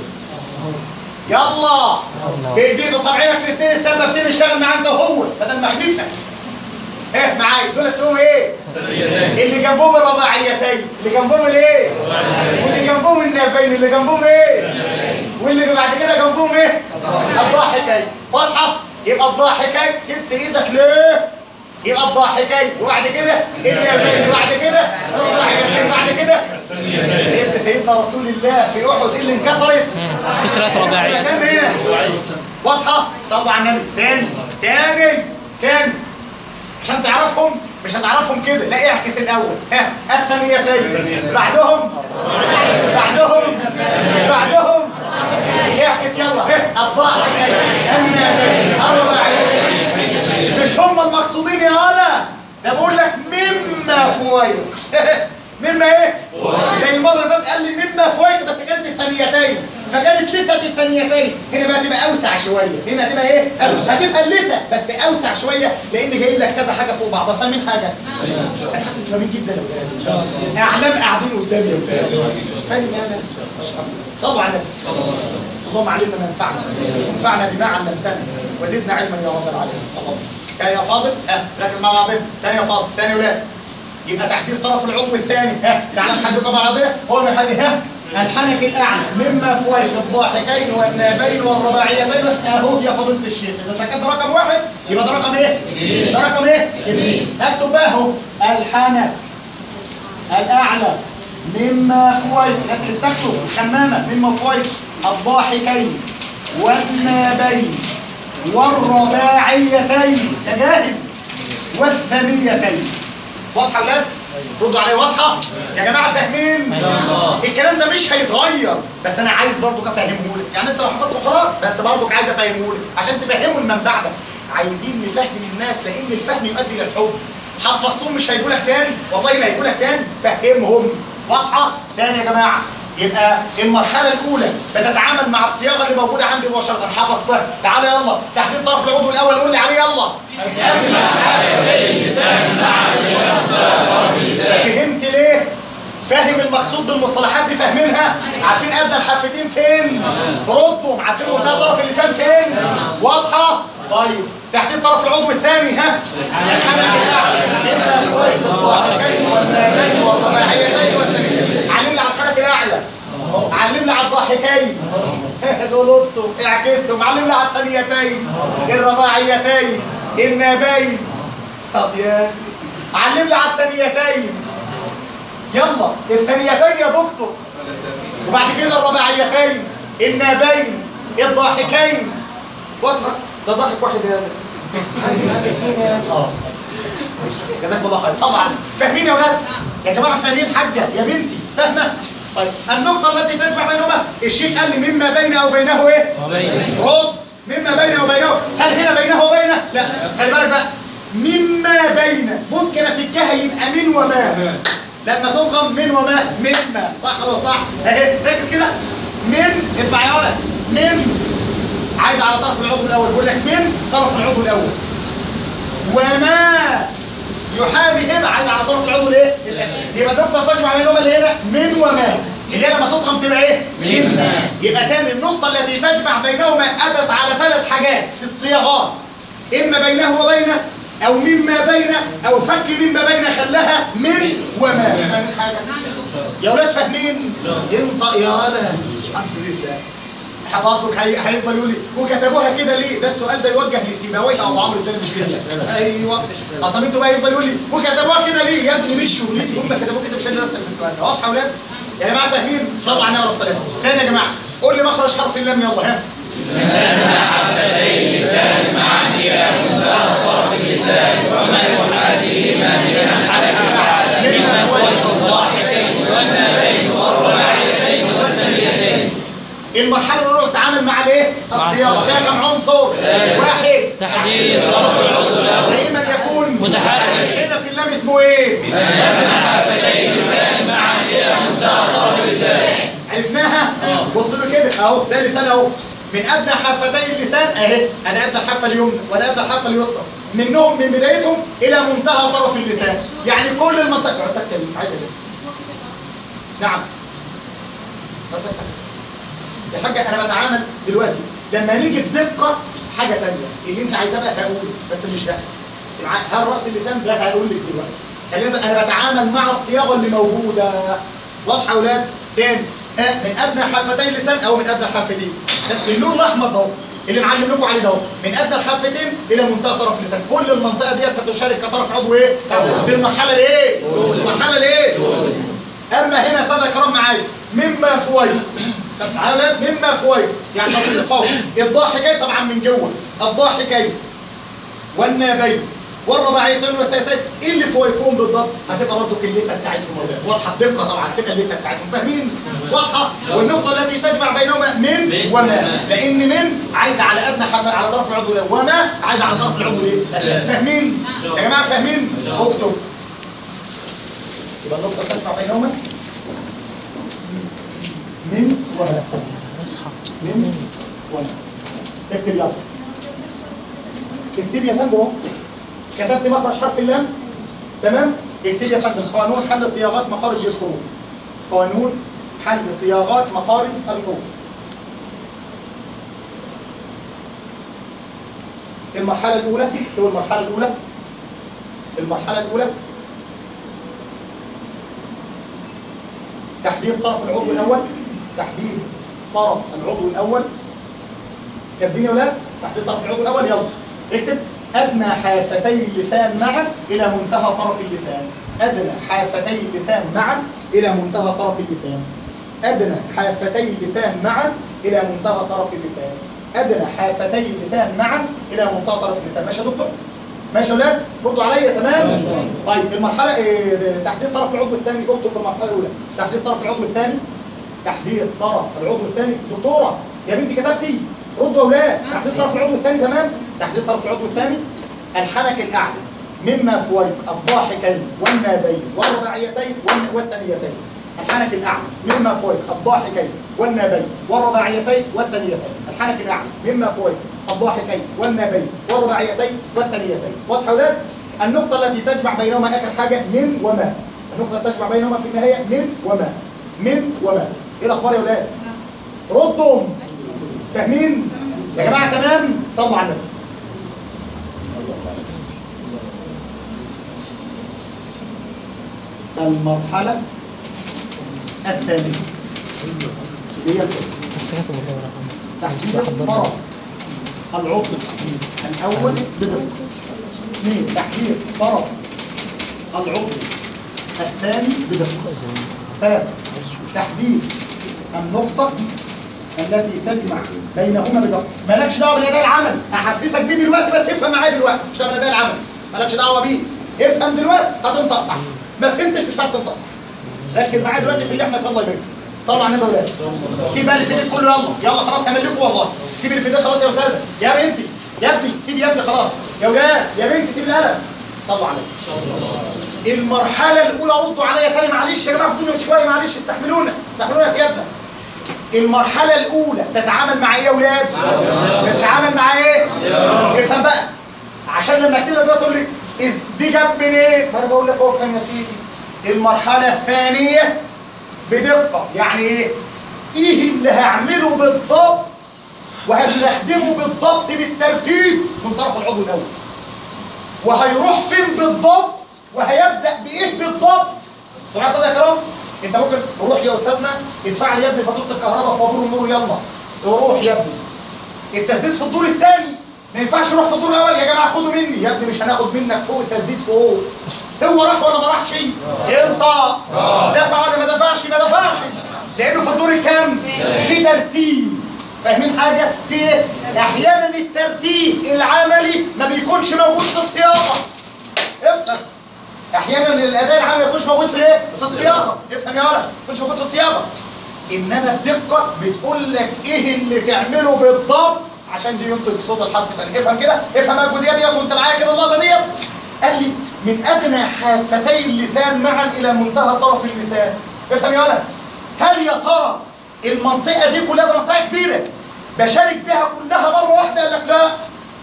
Speaker 1: يلا بايديك بصابعينك الاثنين السببتين اشتغل معاه انت وهو بدل ما احدفك ايه معايا دول اسمهم ايه اللي جنبهم الرباعيتين اللي جنبهم الايه واللي جنبهم النابين اللي جنبهم ايه واللي بعد كده جنبهم ايه الضاحكين واضحه يبقى الضاحكين سبت ايدك ليه يبقى الضاحكين وبعد كده النابين وبعد كده الرباعيتين بعد كده عرفت سيدنا رسول الله في احد إيه اللي انكسرت
Speaker 2: كسرت رباعية
Speaker 1: كام هي واضحه صلوا على النبي تاني تاني تاني عشان تعرفهم مش هتعرفهم كده لا احكس الاول ها الثانيتين بعدهم بعدهم بعدهم احكس يلا ها الضاحكين النابين الرباعيتين مش هم المقصودين يا هلا ده بقول لك مما فويق مما ايه زي المره اللي فاتت قال لي مما فويق بس كانت الثانيتين فكانت لتة الثانيتين هنا بقى تبقى اوسع شويه هنا تبقى ايه أوسع. هتبقى اللتة بس اوسع شويه لان جايب لك كذا حاجه فوق بعضها فاهمين حاجه انا حاسس انتوا فاهمين جدا يا ولاد ان شاء الله اعلام قاعدين قدامي يا ولاد فاهم يا انا صلوا على النبي اللهم علمنا ما ينفعنا وانفعنا بما علمتنا وزدنا علما يا رب العالمين اللهم تاني يا فاضل ها ركز مع بعضنا تاني يا فاضل تاني يا ولاد يبقى تحديد طرف العضو الثاني ها تعالى نحدد مع بعضنا هو محدد ها الحنك الاعلى مما فوق الضاحكين والنابين والرباعيتين اهو يا فضيله الشيخ اذا سكت رقم واحد يبقى ده رقم ايه؟ ده رقم ايه؟ اثنين اكتب بقى اهو الحنك الاعلى مما فوق الناس اللي بتكتب خمامه مما فوق الضاحكين والنابين والرباعيتين تجاهل والثانيتين واضحه يا ولاد؟ ردوا عليا واضحه؟ يا جماعه فاهمين؟ الكلام ده مش هيتغير بس انا عايز برضك افهمه لك يعني انت لو حفظته خلاص بس برضك عايز افهمه لك عشان تفهموا لمن بعدك عايزين نفهم الناس لان الفهم يؤدي للحب حفظتهم مش هيقول لك تاني والله ما هيقول لك تاني فهمهم واضحه؟ تاني يا جماعه يبقى المرحلة الأولى بتتعامل مع الصياغة اللي موجودة عندي مباشرة حفظتها تعالى يلا تحديد طرف العضو الأول قول لي عليه يلا فهمت ليه؟ فاهم المقصود بالمصطلحات دي فاهمينها؟ عارفين أدنى الحافتين فين؟ ردوا عارفين منتهى طرف اللسان فين؟ واضحة؟ طيب تحديد طرف العضو الثاني ها؟ الحنك الأعلى إما فوز الضاحكين والنابين والرباعيتين والثانيتين علمنا على الحنك الأعلى علمنا على الضاحكين دول لطوا اعكسهم علمنا على الثانيتين الرباعيتين النابين طب يا علمنا على الثانيتين يلا الثانيتين يا دكتور وبعد كده الرباعيتين النابين الضاحكين واضحه ده ضاحك واحد يا اه جزاكم الله خير طبعا فاهمين يا ولاد يا جماعه فاهمين حاجه يا بنتي فاهمه طيب النقطة التي تجمع بينهما الشيخ قال لي مما بين أو بينه إيه؟
Speaker 2: وبين
Speaker 1: رد مما بينه وبينه هل هنا بينه وبينه؟ لا خلي بالك بقى مما بين ممكن أفكها يبقى من وما لما تضغم من وما مما صح ولا صح؟ اهي ركز كده من اسمع يا ولد من عايد على طرف العضو الأول بيقول لك من طرف العضو الأول وما يحاذي هنا عايد على طرف العضو الايه؟ الثاني. يبقى النقطة تجمع بينهما اللي هنا من وما اللي هي لما تضغم تبقى ايه؟
Speaker 2: مما.
Speaker 1: يبقى تاني النقطة التي تجمع بينهما أتت على ثلاث حاجات في الصياغات إما بينه وبينه أو مما بين أو فك مما بين خلاها من وما فاهمين حاجة؟ يا ولاد فاهمين؟ انطق يا ولد الحمد لله برضك هي... هيفضل يقول لي وكتبوها كده ليه؟ ده السؤال ده يوجه لسيبويه او عمرو الدين مش كده ايوه اصل انتوا بقى يفضل يقول لي وكتبوها كده ليه؟ يا ابني مش شغلتي هم كتبوها كده مش انا اللي اسال في السؤال ده واضحه يا ولاد؟ يا جماعه فاهمين؟ صلوا على النبي عليه الصلاه والسلام تاني يا جماعه قول لي مخرج حرف اللام يلا ها
Speaker 2: مما فوق الضاحكين وما بين والرباعيتين والثنيتين
Speaker 1: المرحله الاولى بتتعامل مع الايه؟ السياق فيها كم عنصر؟ واحد
Speaker 2: تحديد طرف العضو الأول
Speaker 1: دائما يكون
Speaker 2: متحرك.
Speaker 1: هنا في اللام اسمه ايه؟
Speaker 2: حافتي اللسان معا إلى منتهى طرف اللسان
Speaker 1: عرفناها؟ بص له كده اهو ده لسان اهو من ادنى حافتي اللسان اهي ادي ادنى الحافه اليمنى وده ادنى الحافه اليسرى منهم من بدايتهم الى منتهى طرف اللسان يعني كل المنطقه اقعد سكت ليه؟ عايز ايه؟ نعم اقعد سكت يا حاجه انا بتعامل دلوقتي لما نيجي بدقه حاجه ثانيه اللي انت عايزاه بقى هقول بس مش ده الع- هل راس اللسان ده هقول لك دلوقتي خلينا انا بتعامل مع الصياغه اللي موجوده واضحه يا اولاد تاني ها من ادنى حافتي اللسان او من ادنى الحافتين اللون الاحمر ده اللي معلم لكم عليه ده من ادنى الحافتين الى منتهى طرف اللسان كل المنطقه ديت هتشارك كطرف عضو ايه دي المرحله الايه المرحله الايه اما هنا ساده كرام معايا مما فويد طب تعالى مما فويد يعني تطبيق فوق الضاحكين طبعا من جوه الضاحكين والنابين والرباعيتين والثلاثين ايه اللي فوقكم بالضبط هتبقى برضه الليته بتاعتهم واضحه بدقه طبعا هتبقى الليته بتاعتهم فاهمين واضحه والنقطه التي تجمع بينهما من
Speaker 2: من
Speaker 1: وما
Speaker 2: وما.
Speaker 1: لان من عايده على ادنى حرف على طرف العضو الاول وما عايده على طرف العضو الايه فاهمين يا جماعه فاهمين اكتب يبقى النقطه تجمع بينهما من وما من وما اكتب يلا اكتب يا فندم اهو كتبت مخرج حرف اللام تمام اكتب يا فندم قانون حل صياغات مخارج الحروف قانون حل صياغات مخارج الحروف المرحلة الأولى هو المرحلة الأولى المرحلة الأولى تحديد طرف العضو الأول تحديد طرف العضو الأول كاتبين يا ولاد تحديد طرف العضو الأول يلا اكتب أدنى حافتي اللسان معا إلى منتهى طرف اللسان أدنى حافتي اللسان معا إلى منتهى طرف اللسان أدنى حافتي اللسان معا إلى منتهى طرف اللسان أدنى حافتي اللسان معا إلى منتهى طرف اللسان ماشي يا دكتور؟ ماشي يا ولاد؟ ردوا عليا تمام؟ طيب المرحلة إيه تحديد طرف العضو الثاني اكتب في المرحلة الأولى تحديد طرف العضو الثاني تحديد طرف العضو الثاني دكتورة يا بنتي كتبتي ردوا يا اولاد تحديد طرف العضو الثاني تمام تحديد طرف العضو الثاني الحنك الاعلى مما فويق الضاحكين والنابين والرباعيتين والن- والثنيتين الحنك الاعلى مما فويق الضاحكين والنابين والرباعيتين والثنيتين الحنك الاعلى مما فويق الضاحكين والنابين والرباعيتين والثنيتين واضحه يا اولاد النقطه التي تجمع بينهما اخر حاجه من وما النقطه التي تجمع بينهما في النهايه من وما من وما ايه الاخبار يا اولاد ردوا فاهمين يا جماعه تمام صلوا على النبي المرحله الثانيه اللي هي الكرسي.
Speaker 3: بس كاتب والله رقم
Speaker 1: تحديد الطرف العضو الاول بدرس اثنين تحديد طرف العضو الثاني بدرس ثلاثة تحديد النقطة التي تجمع بينهما بدقة مالكش دعوة بالأداء العمل هحسسك بيه دلوقتي بس افهم معايا دلوقتي مش دعوة بالأداء العمل مالكش دعوة بيه افهم دلوقتي هتنطق صح ما فهمتش مش هتعرف تنطق صح ركز معايا دلوقتي في اللي احنا فيه الله يبارك فيك صلوا على النبي يا ولاد سيب بقى اللي في ايدك كله يلا يلا خلاص هعمل لكم والله سيب اللي في ايدك خلاص يا استاذه يا بنتي يا ابني سيب يا ابني خلاص يا ولاد يا بنتي سيب القلم صلوا على النبي المرحله الاولى ردوا عليا تاني معلش يا جماعه فضلوا شويه معلش استحملونا استحملونا يا سيادنا المرحله الاولى تتعامل مع ايه يا ولاد تتعامل مع ايه افهم بقى عشان لما اكتب لك تقول لي إز دي جت منين ما انا بقول لك افهم يا سيدي المرحله الثانيه بدقه يعني ايه ايه اللي هعمله بالضبط وهستخدمه بالضبط بالترتيب من طرف العضو الاول وهيروح فين بالضبط وهيبدا بايه بالضبط طبعا صدق يا كرام انت ممكن روح يا استاذنا ادفع لي يا ابني فاتوره الكهرباء في وابور النور يلا روح يا ابني التسديد في الدور الثاني ما ينفعش يروح في الدور الاول يا جماعه خدوا مني يا ابني مش هناخد منك فوق التسديد فوق هو راح ولا ما راحش انت دفع ولا ما دفعش ما دفعش لانه في الدور الكام في ترتيب فاهمين حاجه في ايه احيانا الترتيب العملي ما بيكونش موجود في الصياغه افهم احيانا الاداء العام ما يكونش موجود في الايه في الصياغه افهم يا ولد ما يكونش موجود في الصياغه انما بدقه بتقول لك ايه اللي تعمله بالضبط عشان دي ينطق صوت الحرف ثاني افهم كده افهم بقى الجزئيه ديت وانت معايا كده اللقطه ديت قال لي من ادنى حافتي اللسان معا الى منتهى طرف اللسان افهم يا ولد هل يا ترى المنطقه دي كلها دي منطقه كبيره بشارك بها كلها مره واحده قال لك لا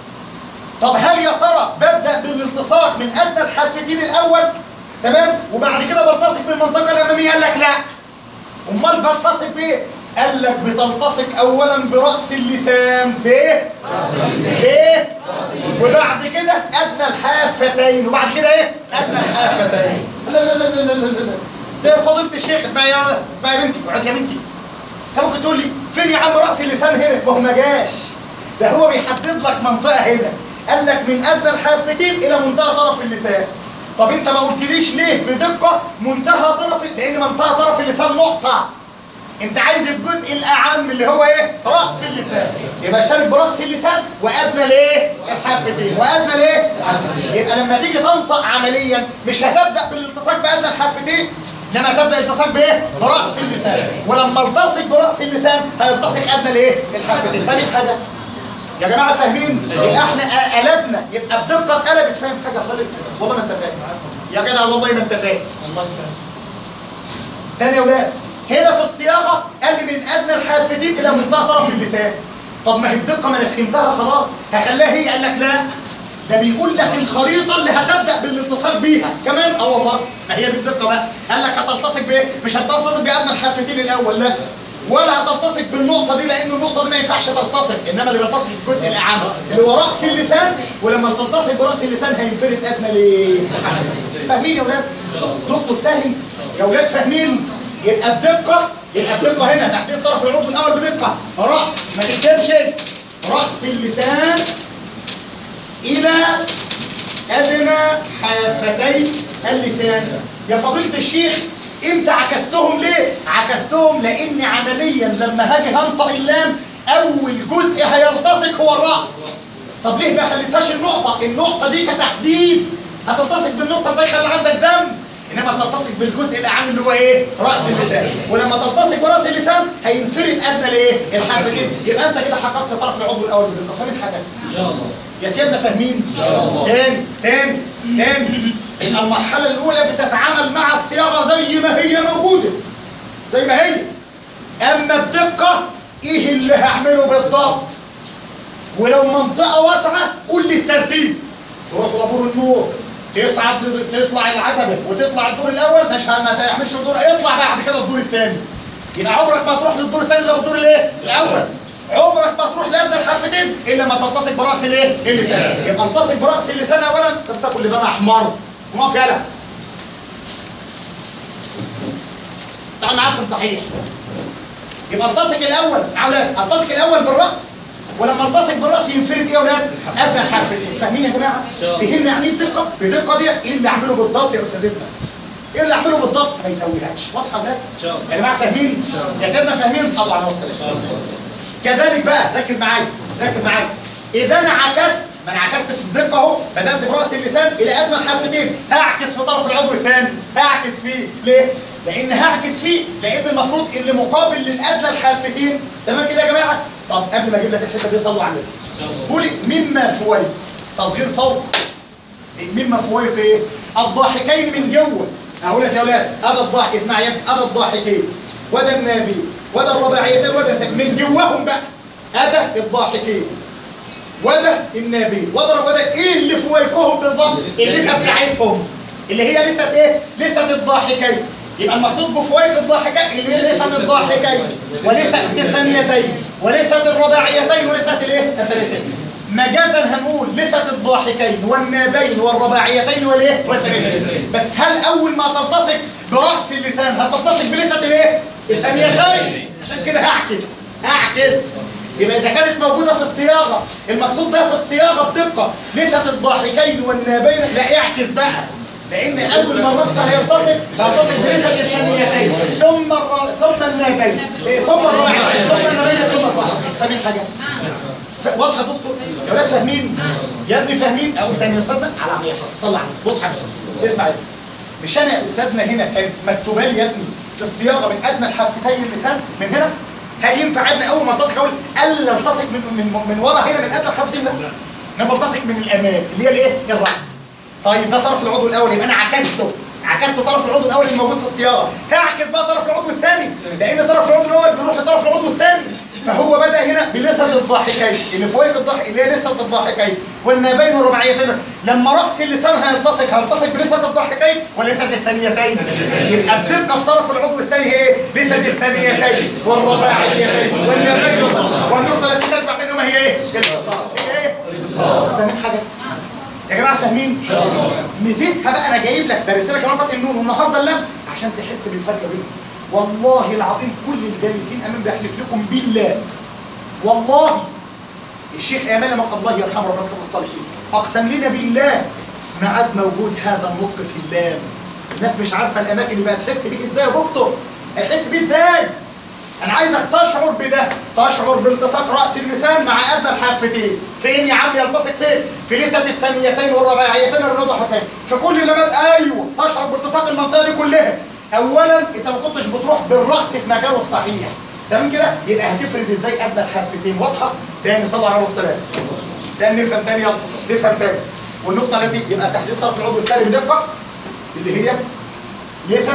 Speaker 1: طب هل يا ترى ببدا بالالتصاق من ادنى الحافتين الاول تمام وبعد كده بلتصق بالمنطقه الاماميه قال لك لا امال بلتصق بايه قال لك بتلتصق اولا براس اللسان بايه بايه وبعد كده ادنى الحافتين وبعد كده ايه ادنى الحافتين لا لا لا لا لا لا لا ده فضيله الشيخ اسمعي يا اسمعي يا بنتي اقعدي يا بنتي انت ممكن تقول لي فين يا عم راس اللسان هنا ما هو ما جاش ده هو بيحدد لك منطقه هنا قال لك من ادنى الحافتين الى منتهى طرف اللسان طب انت ما قلتليش ليه بدقه منتهى طرف لان منتهى طرف اللسان نقطه انت عايز الجزء الاعم اللي هو ايه راس اللسان يبقى شارك براس اللسان وادنى الايه الحافتين وادنى الايه الحافتين يبقى لما تيجي تنطق عمليا مش هتبدا بالالتصاق بادنى الحافتين انما تبدا التصاق بايه براس اللسان ولما التصق براس اللسان هيلتصق ادنى الايه الحافتين فاهمين حاجه يا جماعه فاهمين يبقى احنا قلبنا يبقى بدقه اتقلبت فاهم حاجه خالد والله ما انت فاهم يا جدع والله ما انت فاهم والله فاهم تاني يا ولاد هنا في الصياغه قال لي من ادنى الحافتين الى منتهى طرف اللسان طب ما هي الدقه ما انا فهمتها خلاص هخليها هي قال لك لا ده بيقول لك الخريطه اللي هتبدا بالالتصاق بيها كمان اه والله ما هي دي الدقه بقى قال لك هتلتصق بايه مش هتلتصق بادنى الحافتين الاول لا ولا هتلتصق بالنقطه دي لان النقطه دي ما ينفعش تلتصق انما اللي بيلتصق الجزء الاعم اللي هو راس اللسان ولما تلتصق براس اللسان هينفرد ادنى ليه فاهمين يا ولاد دكتور فاهم يا ولاد فاهمين يبقى بدقه يبقى بدقه هنا تحديد طرف العضو الاول بدقه راس ما تكتبش راس اللسان الى ادنى حافتي اللسان يا فضيله الشيخ انت عكستهم ليه عكستهم لان عمليا لما هاجي هنطق اللام اول جزء هيلتصق هو الراس طب ليه ما خليتهاش النقطه النقطه دي كتحديد هتلتصق بالنقطه زي خلي عندك دم انما تلتصق بالجزء الاعم اللي هو ايه راس اللسان ولما تلتصق براس اللسان هينفرد ادنى الايه الحافتين يبقى انت كده حققت طرف العضو الاول بالدقه فاهمين حاجه
Speaker 2: ان شاء الله
Speaker 1: يا سيادنا فاهمين
Speaker 2: إن شاء الله.
Speaker 1: تاني تاني تاني يبقى المرحله الاولى بتتعامل مع الصياغه زي ما هي موجوده زي ما هي اما الدقه ايه اللي هعمله بالضبط ولو منطقه واسعه قول لي الترتيب تروح وابور النور تصعد تطلع العتبه وتطلع الدور الاول مش ه- ما تعملش الدور اطلع بعد كده الدور الثاني يبقى عمرك ما تروح للدور الثاني الا بالدور الايه الاول عمرك ما تروح لادنى الحرفتين الا ما تلتصق براس الايه اللسان يبقى التصق براس اللسان اولا انت بتاكل لبان احمر وقف يلا تعال معفن صحيح يبقى التصق الاول يا اولاد التصق الاول بالراس ولما التصق بالراس ينفرد ايه يا اولاد؟ ادنى الحرفتين فاهمين يا جماعه؟
Speaker 2: شاء الله.
Speaker 1: فهمنا يعني ايه الدقه؟ بدقه دي ايه اللي اعمله بالضبط يا استاذتنا؟ ايه اللي اعمله بالضبط؟ ما يتوهكش واضحه يا اولاد؟
Speaker 2: ان شاء الله
Speaker 1: يا جماعه فاهمين؟ يا سيدنا فاهمين صلوا على وسلم كذلك بقى ركز معايا ركز معايا اذا انا عكست ما انا عكست في الدقه اهو بدات براس اللسان الى ادنى الحافتين هعكس في طرف العضو الثاني هعكس فيه ليه؟ لان هعكس فيه لان المفروض اللي مقابل للادنى الحافتين تمام كده يا جماعه طب قبل ما اجيب لك الحته دي صلوا على النبي قولي مما فويق تصغير فوق مما فويق ايه الضاحكين من جوه اقول لك يا اولاد هذا الضاحك اسمع يا ابني هذا الضاحكين وده النبي وده الرباعيتين وده التكس من جواهم بقى هذا الضاحكين وده النبي وده وده ايه اللي فويقهم بالضبط اللي بتاعتهم اللي هي لثه ايه لثه الضاحكين يبقى المقصود بفويق الضاحكين اللي هي لثه الضاحكين ولثه الثانيتين ولثه الرباعيتين ولثه الايه الثالثتين مجازا هنقول لثه الضاحكين والنابين والرباعيتين والايه والثانيتين بس هل اول ما تلتصق براس اللسان هتلتصق بلثه الايه الثانيتين عشان كده هعكس هعكس يبقى إذا كانت موجودة في الصياغة المقصود بها في الصياغة بدقة لثة الضاحكين والنابين لا اعكس بقى لأن أول ما الرأس هيتصل هيتصل بلثة الثانيتين ثم الر... ثم النابين إيه، ثم الرابعتين ثم النابين ثم الضاحك فاهمين حاجة؟ ف- واضحة يا دكتور؟ يا ولاد فاهمين؟ يا ابني فاهمين؟ أقول تاني يا أستاذنا على عمية صلى على النبي. بص حسن اسمع يا ابني مش أنا يا أستاذنا هنا كانت مكتوبة لي يا ابني في الصياغة من أدنى الحافتي اللسان من هنا هل ينفع يا ابني اول ما التصق اقول الا التصق من من من ورا هنا من ادنى الحافتين لا انا بلتصق من الامام اللي هي الايه الراس طيب ده طرف العضو الاول يبقى انا عكسته عكست طرف العضو الاول اللي موجود في الصياغه هعكس بقى طرف العضو الثاني لان طرف العضو الاول بيروح لطرف العضو الثاني فهو بدا هنا بلثه الضاحكين اللي فوق الضحك اللي هي لثه الضاحكين والنابين والرباعيتين لما راس اللسان هيلتصق هيلتصق بلثه الضاحكين ولثه الثانيتين يبقى الدقه في طرف العضو الثاني هي ايه؟ لثه الثانيتين والرباعيتين والنابين والنقطه التي تجمع بينهما هي ايه؟ الاتصال هي ايه؟ فاهمين حاجه؟ يا جماعه فاهمين؟ ان شاء الله ميزتها بقى انا جايب لك ده رساله كمان فاتح النون والنهارده اللام عشان تحس بالفرق بينهم والله العظيم كل الجالسين امام بيحلف لكم بالله والله الشيخ ايمان لما الله يرحمه ربنا يرحمه الصالحين اقسم لنا بالله ما عاد موجود هذا النطق في اللام الناس مش عارفه الاماكن اللي بقى تحس بيه ازاي يا دكتور هيحس بيه ازاي انا عايزك تشعر بده تشعر بالتصاق راس اللسان مع ادنى الحافتين فين يا عم يلتصق فين في لثه الثانيتين والرباعيتين والرضحتين في كل لمات ايوه تشعر بالتصاق المنطقه دي كلها اولا انت ما كنتش بتروح بالراس في مكانه الصحيح تمام كده يبقى هتفرد ازاي ادنى الحافتين واضحه تاني صلى عليه والسلام تاني نفهم تاني يلا نفهم تاني والنقطه التي يبقى تحديد طرف العضو الثاني بدقه اللي هي لثه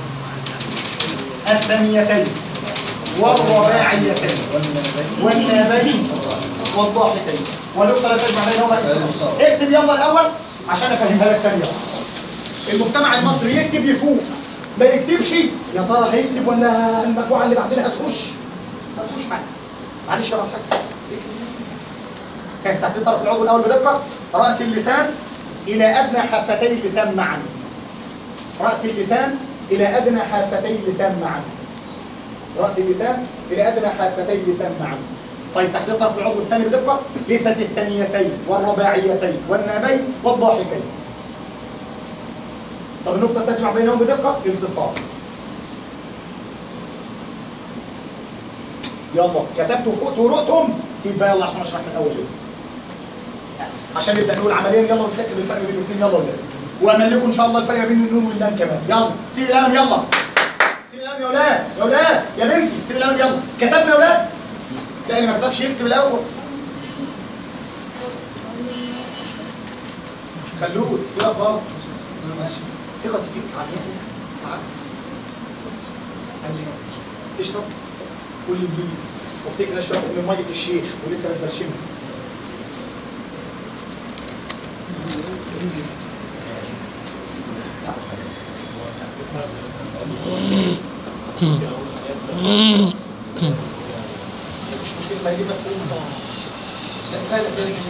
Speaker 1: الثانيتين والرباعيتين والنابين والضاحكين والنقطة لا تجمع بينهما اتصال. اكتب يلا الأول عشان أفهمها لك تاني يلا. المجتمع المصري يكتب يفوق ما يكتبش يا ترى هيكتب ولا المجموعة اللي بعدين هتخش هتخش معانا معلش يا رب حاجة كان تحديد طرف العضو الأول بدقة رأس اللسان إلى أدنى حافتي اللسان معا رأس اللسان إلى أدنى حافتي اللسان معا رأس اللسان إلى أدنى حافتي اللسان معا طيب تحديد طرف العضو الثاني بدقة لثة الثانيتين والرباعيتين والنابين والضاحكين طب النقطة تجمع بينهم بدقة الاتصال يلا كتبتوا فوق طرقتم سيب بقى يلا عشان اشرح من اول يوم عشان نبدا نقول عمليا يلا ونحس بالفرق بين الاثنين يلا ولاد واعمل لكم ان شاء الله الفرق بين النون واللام كمان يلا سيب القلم يلا سيب القلم يا ولاد يا ولاد يا بنتي سيب القلم يلا كتبنا يا ولاد لا اللي ما كتبش يكتب الاول خلود يا بابا ماشي ثقة فيك عمياء تعال انزل اشرب قول انجليزي وافتكر اشرب من ميه الشيخ ولسه بتبرشمها مش مشكلة ما يجيب مفهوم شايفها لك يا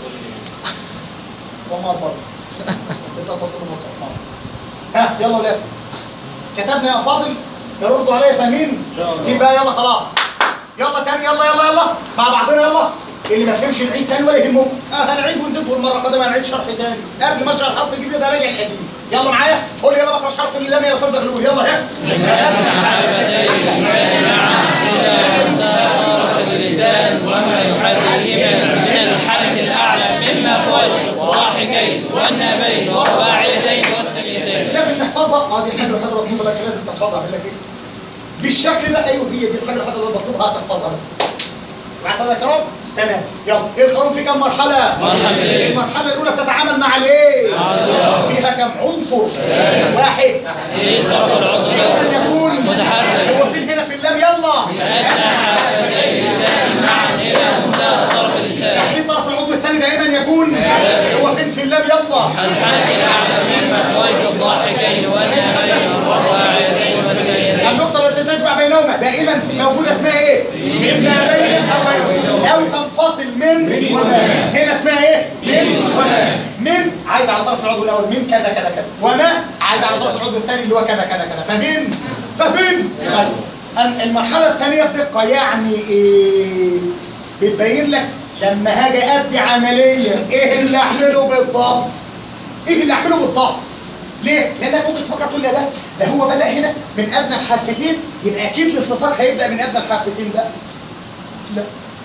Speaker 1: وما برضه لسه تفصيل مصر ها يلا ولاد كتبنا يا فاضل يردوا عليا فاهمين؟ ان شاء الله سيب بقى يلا خلاص يلا تاني يلا يلا يلا مع بعضنا يلا اللي ما فهمش نعيد تاني ولا يهمكم اه هنعيد ونزيد والمره القادمه هنعيد شرح تاني قبل ما اشرح الحرف الجديد ده راجع القديم يلا معايا قول يلا بخرج حرف اللام يا استاذ غلول يلا ها
Speaker 2: طرف اللسان وما يحاذيهما من الحنك الأعلى مما فوق والضاحكين والنابين والرباعيتين والثنيتين
Speaker 1: لازم تحفظها اه دي حاجه الحضره مطلقه لازم تحفظها تحفظها اعمل لك ايه بالشكل ده ايوه هي دي الحاجه الوحيده اللي بطلبها هتحفظها بس مع السلامه يا كرام تمام يلا ايه القانون في كم مرحله
Speaker 2: مرحلتين.
Speaker 1: المرحله الاولى بتتعامل مع الايه فيها كم عنصر واحد
Speaker 2: في طرف العضو
Speaker 1: ان
Speaker 2: الأول
Speaker 1: يكون
Speaker 2: متحرك.
Speaker 1: هو فين هنا في اللام يلا
Speaker 2: بأدنى حافتي لسان معا إلى منتهى طرف اللسان
Speaker 1: تحديد طرف العضو الثاني دائما يكون هو فين في اللام يلا
Speaker 2: الحلق الأعلى من مفويك الضاحكين والنابين والرواعيتين والثنيتين
Speaker 1: النقطة التي تجمع بينهما دائما موجودة اسمها ايه؟ من ما بين او بين او تنفصل من وما هنا اسمها ايه؟ من وما من عايد على طرف العضو الاول من كذا كذا كذا وما عايد على طرف العضو الثاني اللي هو كذا كذا كذا فمن فمن طيب أن المرحلة الثانية بدقة يعني ايه؟ بتبين لك لما هاجي ادي عملية ايه اللي اعمله بالضبط؟ ايه اللي اعمله بالضبط؟ ليه؟ لانك ممكن تفكر تقول لا ده ده هو بدا هنا من ادنى الحافتين يبقى اكيد الالتصاق هيبدا من ادنى الحافتين ده لا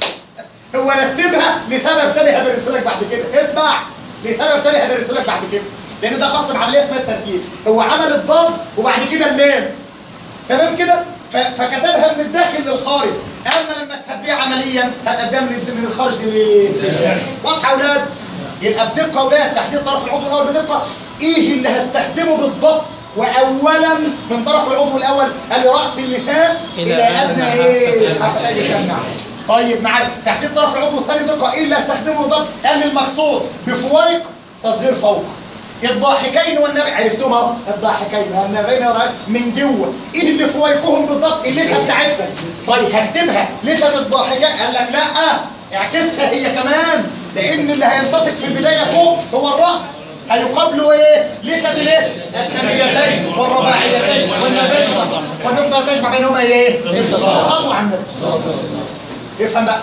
Speaker 1: هو رتبها لسبب تاني هدرسه لك بعد كده اسمع لسبب تاني هدرسه لك بعد كده لان ده خاص بعمليه اسمها الترتيب هو عمل الضاد وبعد كده اللام تمام كده ف- فكتبها من الداخل للخارج اما لما تهديها عمليا هتقدمها من الد- من الخارج للايه؟ واضحه يا اولاد يبقى بدقه اولاد تحديد طرف العضو الاول بدقه ايه اللي هستخدمه بالضبط واولا من طرف العضو الاول قال راس اللسان
Speaker 2: إلى
Speaker 1: الى
Speaker 2: أدنى
Speaker 1: ادنى ايه
Speaker 2: حافتي
Speaker 1: حافتي اللسان نعم طيب معاك تحديد طرف العضو الثاني بدقه ايه اللي هستخدمه بالضبط قال المقصود بفويق تصغير فوق الضاحكين والنبي عرفتهم اهو الضاحكين والنبيين والنبي من جوه ايه اللي فويقهم بالضبط اللثه بتاعتهم طيب هكتبها لثه الضاحكين قال لك لا اعكسها هي كمان لان اللي هيلتصق في البدايه فوق هو الراس هيقابله ايه؟ لثه الايه؟ الثنيتين والرباعيتين والنبيين والنقطه تجمع بينهما ايه؟ صلوا على النبي افهم بقى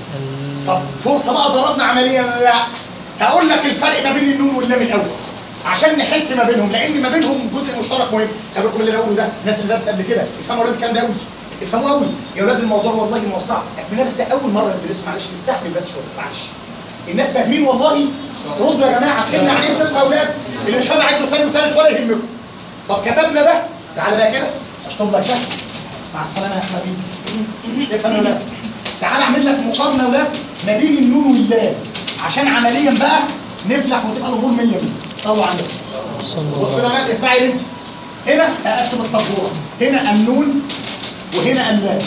Speaker 1: طب فرصه بقى ضربنا عمليا لا هقول لك الفرق ما بين النون واللام الاول عشان نحس ما بينهم لان ما بينهم جزء مشترك مهم خلي بالكم اللي أنا بقوله ده الناس اللي درست قبل كده افهموا اولاد الكلام ده قوي افهموا قوي يا اولاد الموضوع والله ما هو صعب احنا بس اول مره ندرسه معلش نستحمل بس شويه معلش الناس فاهمين والله ردوا يا جماعه فهمنا عن ايه فقه يا اولاد اللي مش فاهم عيد تاني وتالت ولا يهمكم طب كتبنا ده تعالى بقى كده اشطب لك ده مع السلامه يا حبيبي افهم يا اولاد تعالى اعمل لك مقارنه يا اولاد ما بين النون واللام عشان عمليا بقى نفلح وتبقى الامور 100 100 صلوا على النبي بص كده يا اولاد اسمعي يا بنتي هنا اقسم السبوره هنا النون وهنا اللام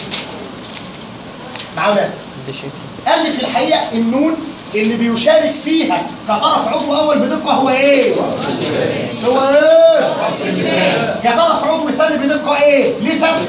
Speaker 1: مع اولاد قال لي في الحقيقه النون اللي بيشارك فيها كطرف عضو اول بدقه هو ايه؟ هو ايه؟ كطرف عضو ثاني بدقه ايه؟ ليه ثاني؟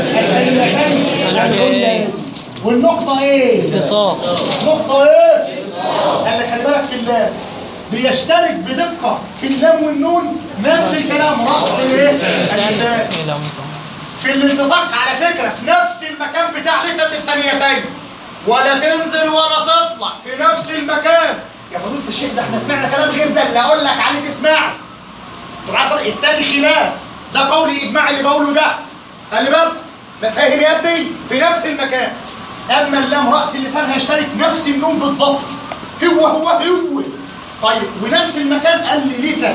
Speaker 1: الثانيتين العليا والنقطه ايه؟
Speaker 2: التصاق
Speaker 1: نقطه ايه؟ قال لك خلي بالك في اللام بيشترك بدقه في اللام والنون نفس الكلام راس ايه؟ اللسان
Speaker 2: إلى منتهى
Speaker 1: في الالتصاق على فكرة في نفس المكان بتاع لتة الثانيتين ولا تنزل ولا تطلع في نفس المكان يا فضيلة الشيخ ده احنا سمعنا كلام غير ده اللي اقول لك عليه تسمعه طب عصر التاني خلاف ده قول اجماع اللي بقوله ده خلي بالك ما فاهم يا ابني في نفس المكان اما اللام راس اللسان هيشترك نفس النون بالضبط هو هو هو طيب ونفس المكان قال لي لتت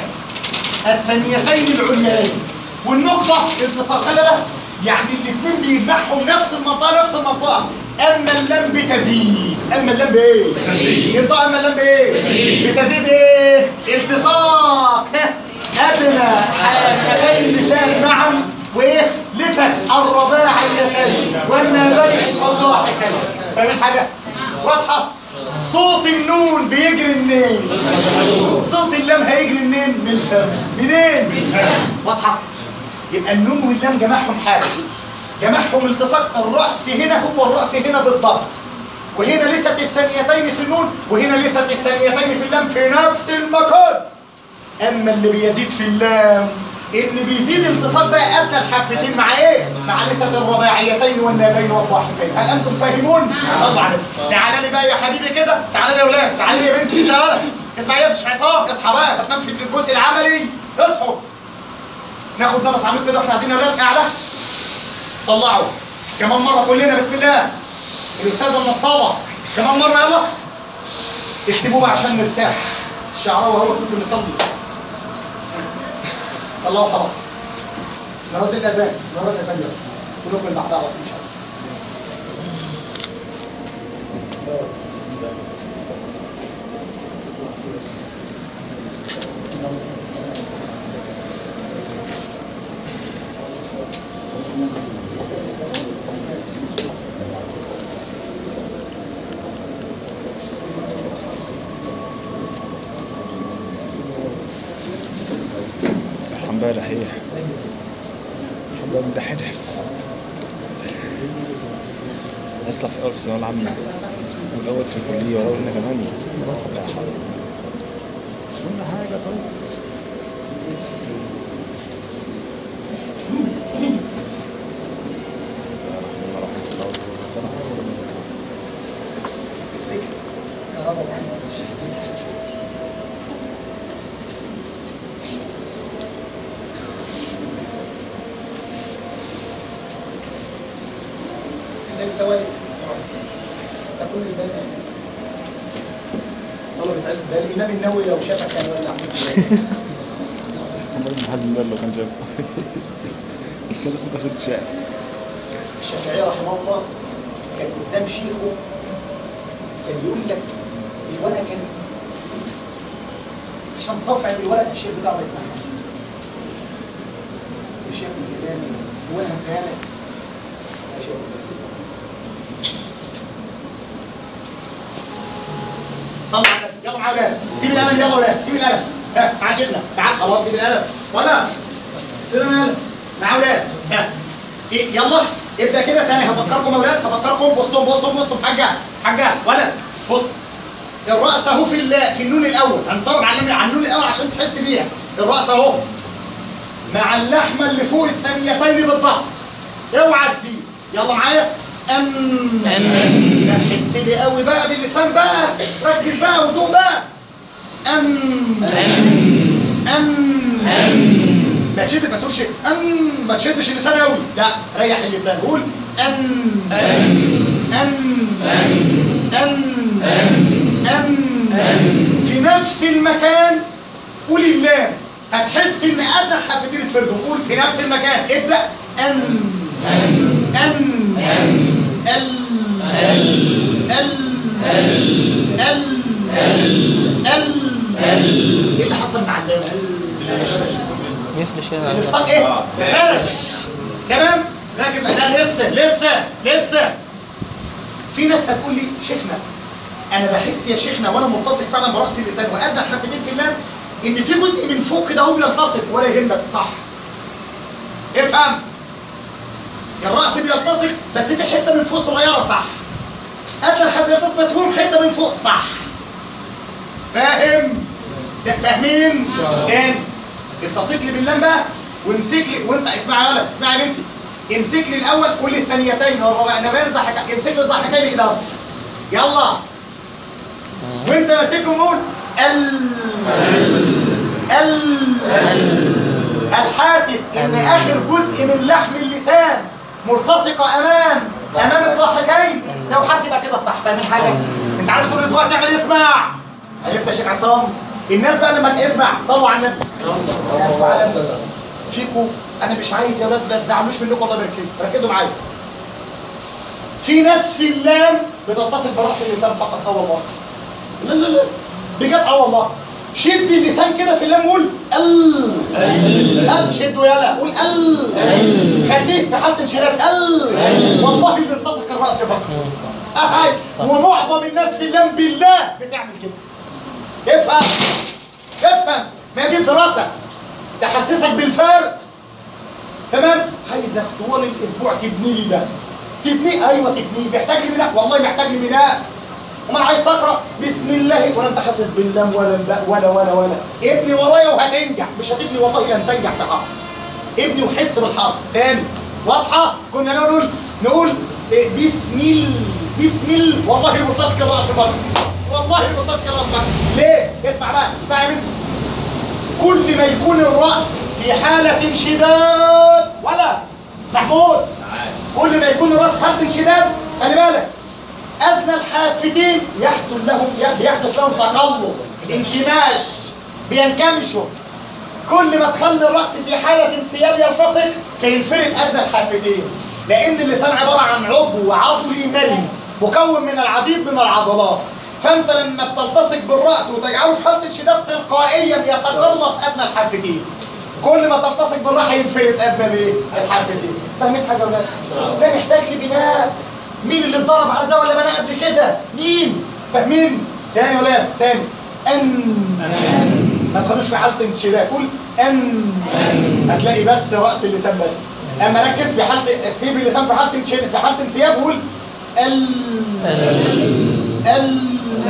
Speaker 1: الثانيتين العليين والنقطة التصاق لا لا يعني الاثنين بيجمعهم نفس المنطقة نفس المنطقة أما اللام بتزيد أما اللام بإيه؟ بتزيد ينطق أما اللام بإيه؟ بتزيد إيه؟ التصاق ها؟ أدنى حافتي اللسان معا وإيه؟ لتت الرباعيتين والنابين والضاحكين فاهمين حاجة؟ واضحة؟ صوت النون بيجري منين؟ صوت اللام هيجري منين؟ من الفم منين؟ من الفم واضحة؟ يبقى النون واللام جمعهم حاجة جمعهم التصاق الرأس هنا هو الرأس هنا بالضبط وهنا لثة الثانيتين في النون وهنا لثة الثانيتين في اللام في نفس المكان اما اللي بيزيد في اللام اللي بيزيد التصاق بقى ادنى الحافتين مع ايه؟ مع لثة الرباعيتين والنابين والضاحكين هل انتم فاهمون؟ صلوا على النبي. تعالى لي بقى يا حبيبي كده تعالى لي يا اولاد تعالى لي يا بنتي تعالى اسمع يا مش عصام اصحى بقى انت بتنام في الجزء العملي اصحوا ناخد نفس عميق كده واحنا قاعدين يا اولاد قاعده طلعوا كمان مره كلنا بسم الله الاستاذه النصابه كمان مره يلا اكتبوا بقى عشان نرتاح الشعراوي هو كله نصلي الله خلاص نرد الاذان نرد الاذان يلا ونكمل بعدها على طول ان شاء الله
Speaker 3: امبارح هي حبة مدحرة اصلا في اول في الثانوية العامة والاول في الكلية والاول هنا كمان لا حول اسمعنا حاجة طيب بسم الله الرحمن الرحيم الله أكبر.
Speaker 1: يا رب محمد الشهيد ده لسوائف تكون البنات طلبة علم ده الإمام النووي لو شافك كان ولع
Speaker 3: عمر بن حزم ده لو كان شافه كده في قصة الشعر
Speaker 1: الشافعي رحمه الله كان قدام شيخه كان بيقول لك الورقة كانت عشان صفع الورقة الشيخ بتاعه ما يسمعهاش الشيخ الزباني هو انا هنساها يا شيخ صلى على النبي. يلا معايا ولاد سيب القلم يلا ولاد سيب القلم ها مع شيخنا تعال خلاص سيب القلم ولا سيب القلم مع ولاد ها إيه يلا ابدا كده تاني هفكركم يا ولاد هفكركم بصوا بصوا بصوا حاجه حاجه ولد بص الراس اهو في ال- في النون الاول هنضرب على النون- على النون الاول عشان تحس بيها الراس اهو مع اللحمه اللي فوق الثانيتين بالضبط اوعى تزيد يلا معايا ام
Speaker 2: أم.
Speaker 1: لا تحس لي قوي بقى باللسان بقى ركز بقى ودوق بقى ام ام ام ما تشد ما تقولش ام ما تشدش اللسان قوي لا ريح اللسان قول ام ام ام ام ام في نفس المكان قول اللام هتحس ان ادنى الحافتين اتفردوا قول في نفس المكان ابدا ام ام ام ال ال ال ال ال ايه اللي حصل مع اللام
Speaker 2: يفلش
Speaker 1: الانفاق ايه؟ فرش تمام؟ ركز لا لسه لسه لسه في ناس هتقول لي شيخنا انا بحس يا شيخنا وانا ملتصق فعلا براس اللسان وادنى الحافتين في اللام ان في جزء من فوق كده هو بيلتصق ولا يهمك صح افهم الراس بيلتصق بس في حته من فوق صغيره صح ادنى الحب بيلتصق بس فيهم حته من فوق صح فاهم ده فاهمين تاني التصق لي باللام بقى وامسك لي وانت اسمع يا ولد اسمع يا بنتي امسك لي الاول قول لي الثانيتين والرابع انا باين ضحك امسك لي الضحكين كده اهو. يلا وانت ماسكهم قول ال ال الحاسس ان اخر جزء من لحم اللسان ملتصقه امام امام الضاحكين لو حاسس يبقى كده صح فاهمين حاجه انت عارف طول الاسبوع تعمل اسمع عرفت يا شيخ عصام الناس بقى لما تسمع صلوا على النبي يعني فعلا فيكم انا مش عايز يا ولاد ما تزعلوش منكم الله يبارك فيكم ركزوا معايا في ناس في اللام بتتصل براس اللسان فقط اه والله لا لا لا بجد اه والله شد اللسان كده في اللام قول ال ال شده يلا قول ال خليك في حاله انشداد ال والله بيلتصق الراس فقط آه، هاي. ومعظم الناس في اللام بالله بتعمل كده افهم افهم ما دي دراسه تحسسك بالفرق تمام عايزك طول الاسبوع تبني لي ده تبني ايوه تبني محتاج لي ميناء والله محتاج لي ميناء امال عايز تقرا بسم الله ولا انت حاسس باللام ولا الباء ولا ولا ولا ابني ورايا وهتنجح مش هتبني والله لن تنجح في حرف ابني وحس بالحرف تاني واضحه كنا نقول نقول إيه، بسم ال بسم ال والله مرتزق الراس فقط والله مرتزق الراس فقط ليه اسمع بقى اسمع يا بنتي كل ما يكون الرأس في حالة انشداد ولا محمود كل ما يكون الرأس في حالة انشداد خلي بالك أدنى الحافتين يحصل لهم بيحدث لهم تقلص انكماش بينكمشوا كل ما تخلي الراس في حاله انسياب يلتصق فينفرد ادنى الحافتين لان اللسان عباره عن عضو وعضلي مرن مكون من العديد من العضلات فانت لما بتلتصق بالراس وتجعله في حاله انشداد تلقائيا يتقلص ادنى الحافتين كل ما تلتصق بالراحه ينفرد ادنى الايه؟ الحافتين فاهمين حاجه يا ولاد؟ ده محتاج لبناء مين اللي اتدرب على ده ولا بناه قبل كده؟ مين؟ فاهمين؟ تاني يا ولاد تاني ان ما تخلوش في حاله انشداد قول ان هتلاقي بس راس اللسان بس اما ركز في حاله سيب اللسان في حاله انشداد في حاله انسياب قول ال ال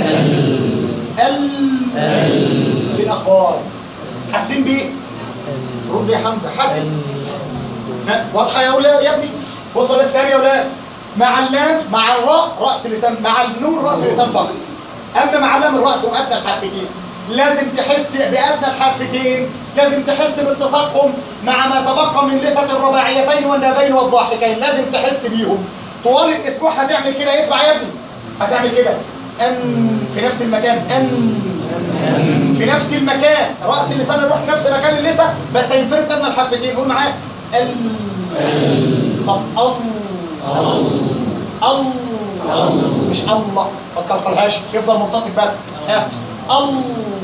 Speaker 1: ال دي الاخبار حاسين بيه؟ رد يا حمزه حاسس ها، واضحه يا اولاد يا ابني بص يا اولاد تاني يا اولاد مع اللام مع الراء راس اللسان مع النون راس اللسان فقط اما مع لام الراس وادنى الحافتين لازم تحس بادنى الحافتين لازم تحس بالتصاقهم مع ما تبقى من لثه الرباعيتين والنابين والضاحكين لازم تحس بيهم طوال الاسبوع هتعمل كده اسمع يا ابني هتعمل كده ان في نفس المكان ان في نفس المكان راس اللسان يروح نفس مكان اللثه بس هينفرد ادنى الحافتين قول معايا ال طب ال ال مش الله ما تقلقلهاش يفضل ملتصق بس ها ال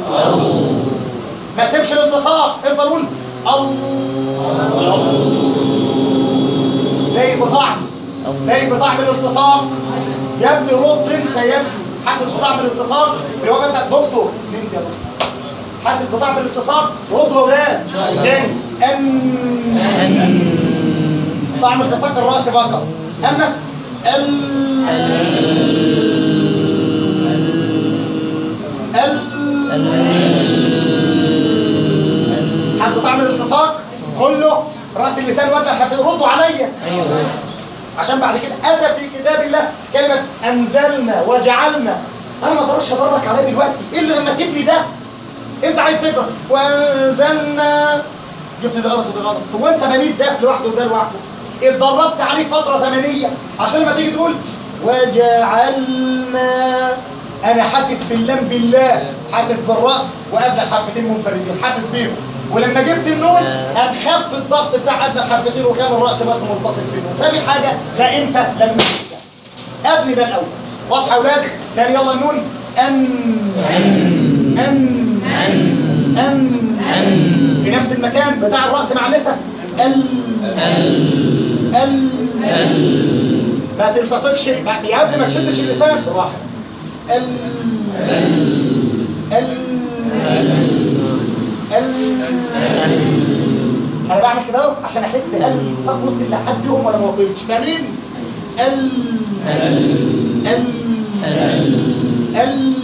Speaker 1: ما تسيبش الالتصاق افضل قول ال لايق بطعم لايق بطعم الالتصاق يا ابني رد انت يا ابني حاسس بطعم الالتصاق اللي هو انت دكتور انت يا دكتور حاسس بطعم الالتصاق رد يا ولاد تاني ان طعم التصاق الراس فقط اما ال ال حاسس بطعم الالتصاق كله راس اللسان وابن الحفيظ ردوا عليا
Speaker 2: ايوه
Speaker 1: عشان بعد كده اتى في كتاب الله كلمه انزلنا وجعلنا انا ما اقدرش اضربك عليها دلوقتي الا لما تبني ده انت عايز تقرا وانزلنا جبت ده غلط وده غلط هو انت بنيت ده لوحده وده لوحده اتدربت عليه فتره زمنيه عشان لما تيجي تقول وجعلنا انا حاسس في اللام بالله حاسس بالراس وابدا الحرفتين منفردين حاسس بيهم ولما جبت النون هنخف الضغط بتاع ادنى الحرفتين وكان الراس بس متصل في النون فاهم الحاجه ده امتى لما أبني ده. ابني ده الاول واضحه يا اولاد تاني يلا النون ان ان ان ان في نفس المكان بتاع الراس مع اللثه ال ال ما تلتصقش ما- يا ابني ما تشدش اللسان بالراحه ال ال ال انا بعمل كده اهو عشان احس ال التصاق وصل لحدهم ولا ما وصلش فاهمين ال ال ال ال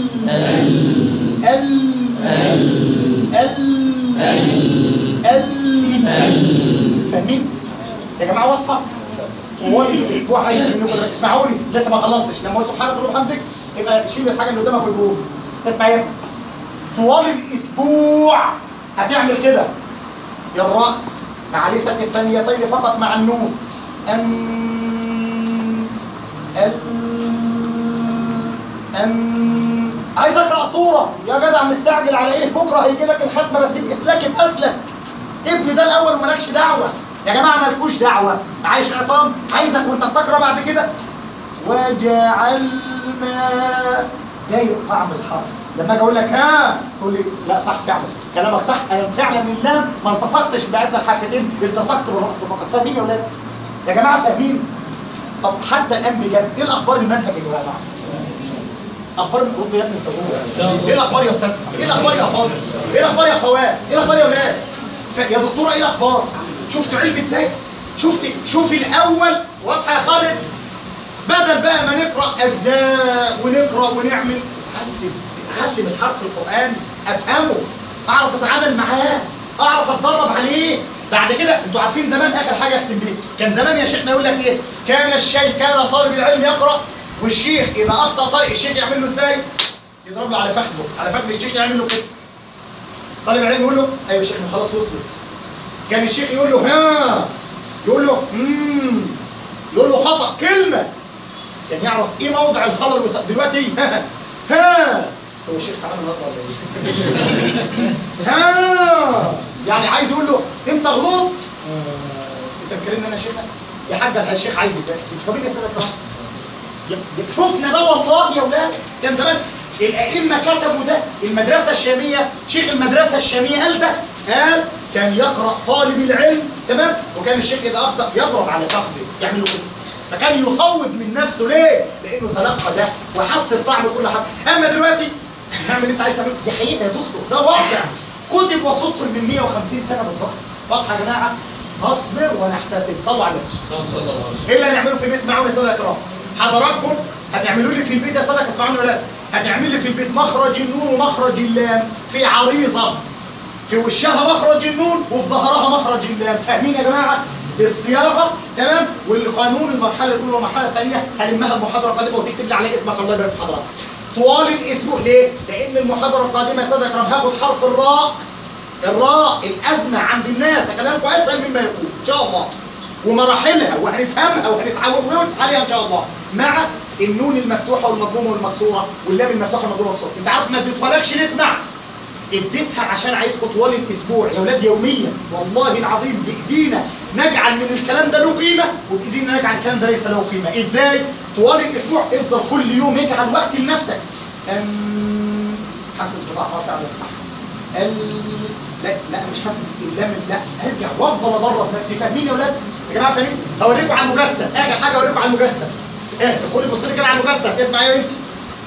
Speaker 1: ال ال فاهمين يا جماعه واضحه طوال الاسبوع عايز منكم اسمعوني لسه ما خلصتش لما اقول سبحانك اللهم وبحمدك يبقى شيل الحاجه اللي قدامك والجوه اسمع يا ابني طوال الاسبوع هتعمل كده يا الراس مع لثه الثانيتين فقط مع النون ان ال ان عايز اقرا صوره يا جدع مستعجل على ايه بكره هيجي لك الختمه بس باسلاك باسلك ابني ده الاول ومالكش دعوه يا جماعه مالكوش دعوه عايش عصام عايزك وانت بتقرا بعد كده وجعلنا جاي طعم الحرف لما اجي اقول لك ها تقول لي لا صح فعلا كلامك صح انا فعلا اللام ما التصقتش بعدنا الحرفتين التصقت بالراس فقط فاهمين يا اولاد يا جماعه فاهمين طب حتى الان بجد ايه الاخبار المنهج يا جماعه اخبار رد يا ابني التجربه ايه الاخبار يا استاذ ايه الاخبار يا فاضل ايه الاخبار يا اخوات ايه الاخبار يا اولاد ف- يا دكتوره ايه الاخبار شفتوا علم ازاي شفت شوفي الاول واضحه يا خالد بدل بقى ما نقرا اجزاء ونقرا ونعمل اتعلم اتعلم الحرف القراني افهمه اعرف اتعامل معاه اعرف اتدرب عليه بعد كده انتوا عارفين زمان اخر حاجه اختم بيها كان زمان يا شيخنا يقول لك ايه كان الشيخ كان طالب العلم يقرا والشيخ اذا اخطا طالب الشيخ يعمل له ازاي يضرب له على فخذه على فخذ الشيخ يعمل له كده طالب العلم يقول له ايوه يا شيخ خلاص وصلت كان الشيخ يقول له ها يقول له امم يقول له خطا كلمه كان يعرف ايه موضع الخلل والوسط دلوقتي ايه ها ها هو الشيخ تعالى النهارده ولا ايه ها يعني عايز يقول له انت غلطت انت فاكرين ان انا شيخ يا حاج الشيخ عايز يبقى انتوا فاهمين يا ساده الكرام يا- يا- شفنا ده والله يا ولاد كان زمان الائمه كتبوا ده المدرسه الشاميه شيخ المدرسه الشاميه قال ده قال كان يقرا طالب العلم تمام وكان الشيخ اذا اخطا يضرب على فخذه يعمل له كده فكان يصوب من نفسه ليه؟ لانه تلقى ده وحس بطعم كل حاجه اما دلوقتي اعمل اللي انت عايز تعمله دي حقيقه يا دكتور ده واقع كتب وسطر من 150 سنه بالضبط واضحه يا جماعه نصبر ونحتسب صلوا على النبي ايه اللي هنعمله في البيت اسمعوني يا ساده الكرام حضراتكم هتعملوا لي في البيت يا ساده اسمعوني ولا لا هتعمل لي في البيت مخرج النون ومخرج اللام في عريضه في وشها مخرج النون وفي ظهرها مخرج اللام فاهمين يا جماعه الصياغه تمام والقانون المرحله الاولى والمرحله الثانيه هلمها المحاضره القادمه وتكتب لي عليه اسمك الله يبارك في حضرتك طوال الاسبوع ليه؟ لان المحاضره القادمه يا ساده الكرام هاخد حرف الراء الراء الازمه عند الناس كلامكم اسهل مما يقول ان شاء الله ومراحلها وهنفهمها وهنتعود عليها ان شاء الله مع النون المفتوحه والمضمومه والمكسوره واللام المفتوحه والمضمومه والمكسوره انت عارف ما اديتهالكش نسمع اديتها عشان عايزكم طوال الاسبوع يا اولاد يوميا والله العظيم بايدينا نجعل من الكلام ده له قيمه وبايدينا نجعل الكلام ده ليس له قيمه ازاي طوال الاسبوع افضل كل يوم اجعل وقت لنفسك أم... حاسس بضعفها فعلا صح ال... لا لا مش حاسس اللام لا ارجع وافضل ادرب نفسي فاهمين يا اولاد يا جماعه فاهمين هوريكم على المجسم اخر حاجه اوريكم على المجسم ايه خدي بص لي كده على المجسم اسمع يا بنتي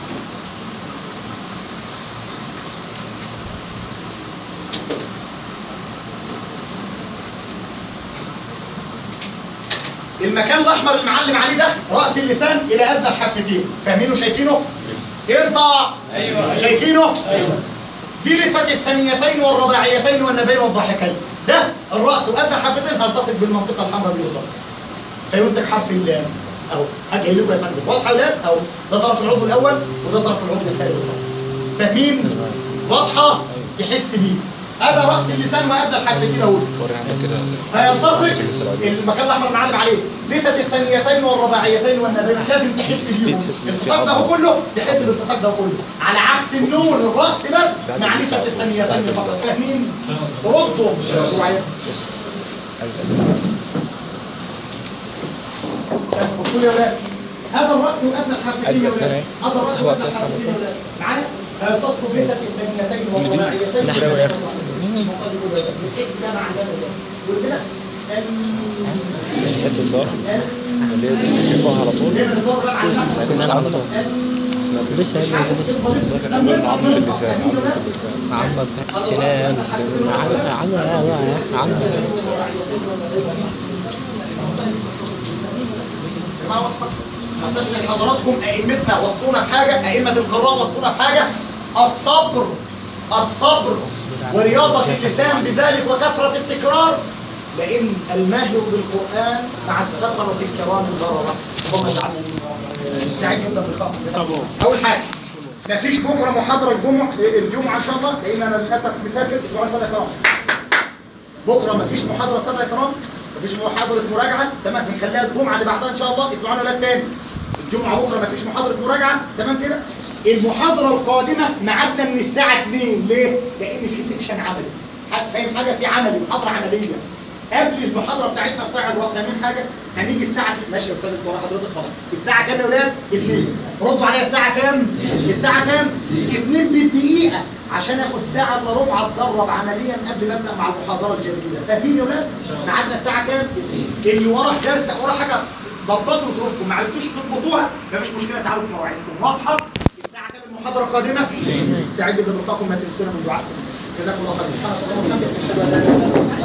Speaker 1: المكان الاحمر المعلم عليه ده راس اللسان الى ادنى الحفتين فاهمينه شايفينه ارضع
Speaker 2: أيوة.
Speaker 1: شايفينه
Speaker 2: أيوة.
Speaker 1: دي لفت الثانيتين والرباعيتين والنبين والضاحكين ده الراس وادنى الحفتين هلتصق بالمنطقه الحمراء دي بالضبط فينتج حرف اللام اهو هاجي لكم يا فندم واضحه يا اولاد اهو ده طرف العضو الاول وده طرف العضو الثاني بالضبط فاهمين واضحه يحس بيه هذا راس اللسان وادنى الحفتين اهو
Speaker 3: ورينا كده
Speaker 1: فيلتصق المكان الاحمر معلم عليه لفت الثانيتين والرباعيتين والنبين مش لازم تحس بيهم
Speaker 3: تحس إن في
Speaker 1: الالتصاق ده
Speaker 3: عضلة.
Speaker 1: كله تحس بالالتصاق ده كله على عكس النون الراس بس مع لفت الثانيتين فقط فاهمين ردوا ردوا عليكم
Speaker 3: بص الاسنان
Speaker 1: بصوا لي يا ولاد هذا الراس وادنى الحرفين يا
Speaker 3: أدي
Speaker 1: ولاد
Speaker 3: أسنان
Speaker 1: هذا الراس
Speaker 3: افتح
Speaker 1: وادنى
Speaker 3: بقى، افتح
Speaker 1: الحرفين يا
Speaker 3: بقى.
Speaker 1: ولاد معايا تصل بيتك الثانيتين والرباعيتين
Speaker 3: نحن يا أخي.
Speaker 1: بتحس ده مع ده وكده
Speaker 3: حته الزهر اللي هي بيرفعها على طول
Speaker 4: السنان على طول
Speaker 3: اسمها
Speaker 4: بس هي بس
Speaker 3: الزهر كان بيقول إنه عظمة اللسان عظمة اللسان
Speaker 4: عمك السنان عم عم عم
Speaker 1: مسجل حضراتكم ائمتنا وصونا بحاجه ائمه القراء وصونا بحاجه الصبر الصبر ورياضه اللسان بذلك وكثره التكرار لان الماهر بالقران مع السفره الكرام البرره اللهم اجعلنا منهم سعيد جدا باللقاء اول حاجه مفيش بكره محاضره الجمعه الجمعه ان شاء الله لان انا للاسف مسافر اسبوع سنه كرام بكره مفيش محاضره ساده يا كرام مفيش محاضره مراجعه تمام بنخليها الجمعه اللي بعدها ان شاء الله اسمعونا ولا تاني الجمعه بكره مفيش محاضره مراجعه تمام كده المحاضره القادمه ميعادنا من الساعه 2 ليه لان في سكشن عملي حد فاهم حاجه في عملي محاضره عمليه قبل المحاضره بتاعتنا بتاع الوقت فاهمين حاجه هنيجي الساعه ماشي يا استاذ انت ورا حضرتك خلاص الساعه كام يا ولاد 2 ردوا عليا الساعه كام الساعه كام 2 بالدقيقه عشان اخد ساعه الا ربع اتدرب عمليا قبل ما ابدا مع المحاضره الجديده فاهمين يا ولاد ميعادنا الساعه كام اللي وراه درس وراه حاجه ضبطوا ظروفكم ما عرفتوش تظبطوها مفيش مشكله تعالوا في مواعيدكم واضحه الساعه كام المحاضره القادمه سعيد جدا بلقائكم ما تنسونا من دعائكم جزاكم الله خير سبحانك اللهم وبحمدك اشهد ان لا اله الا انت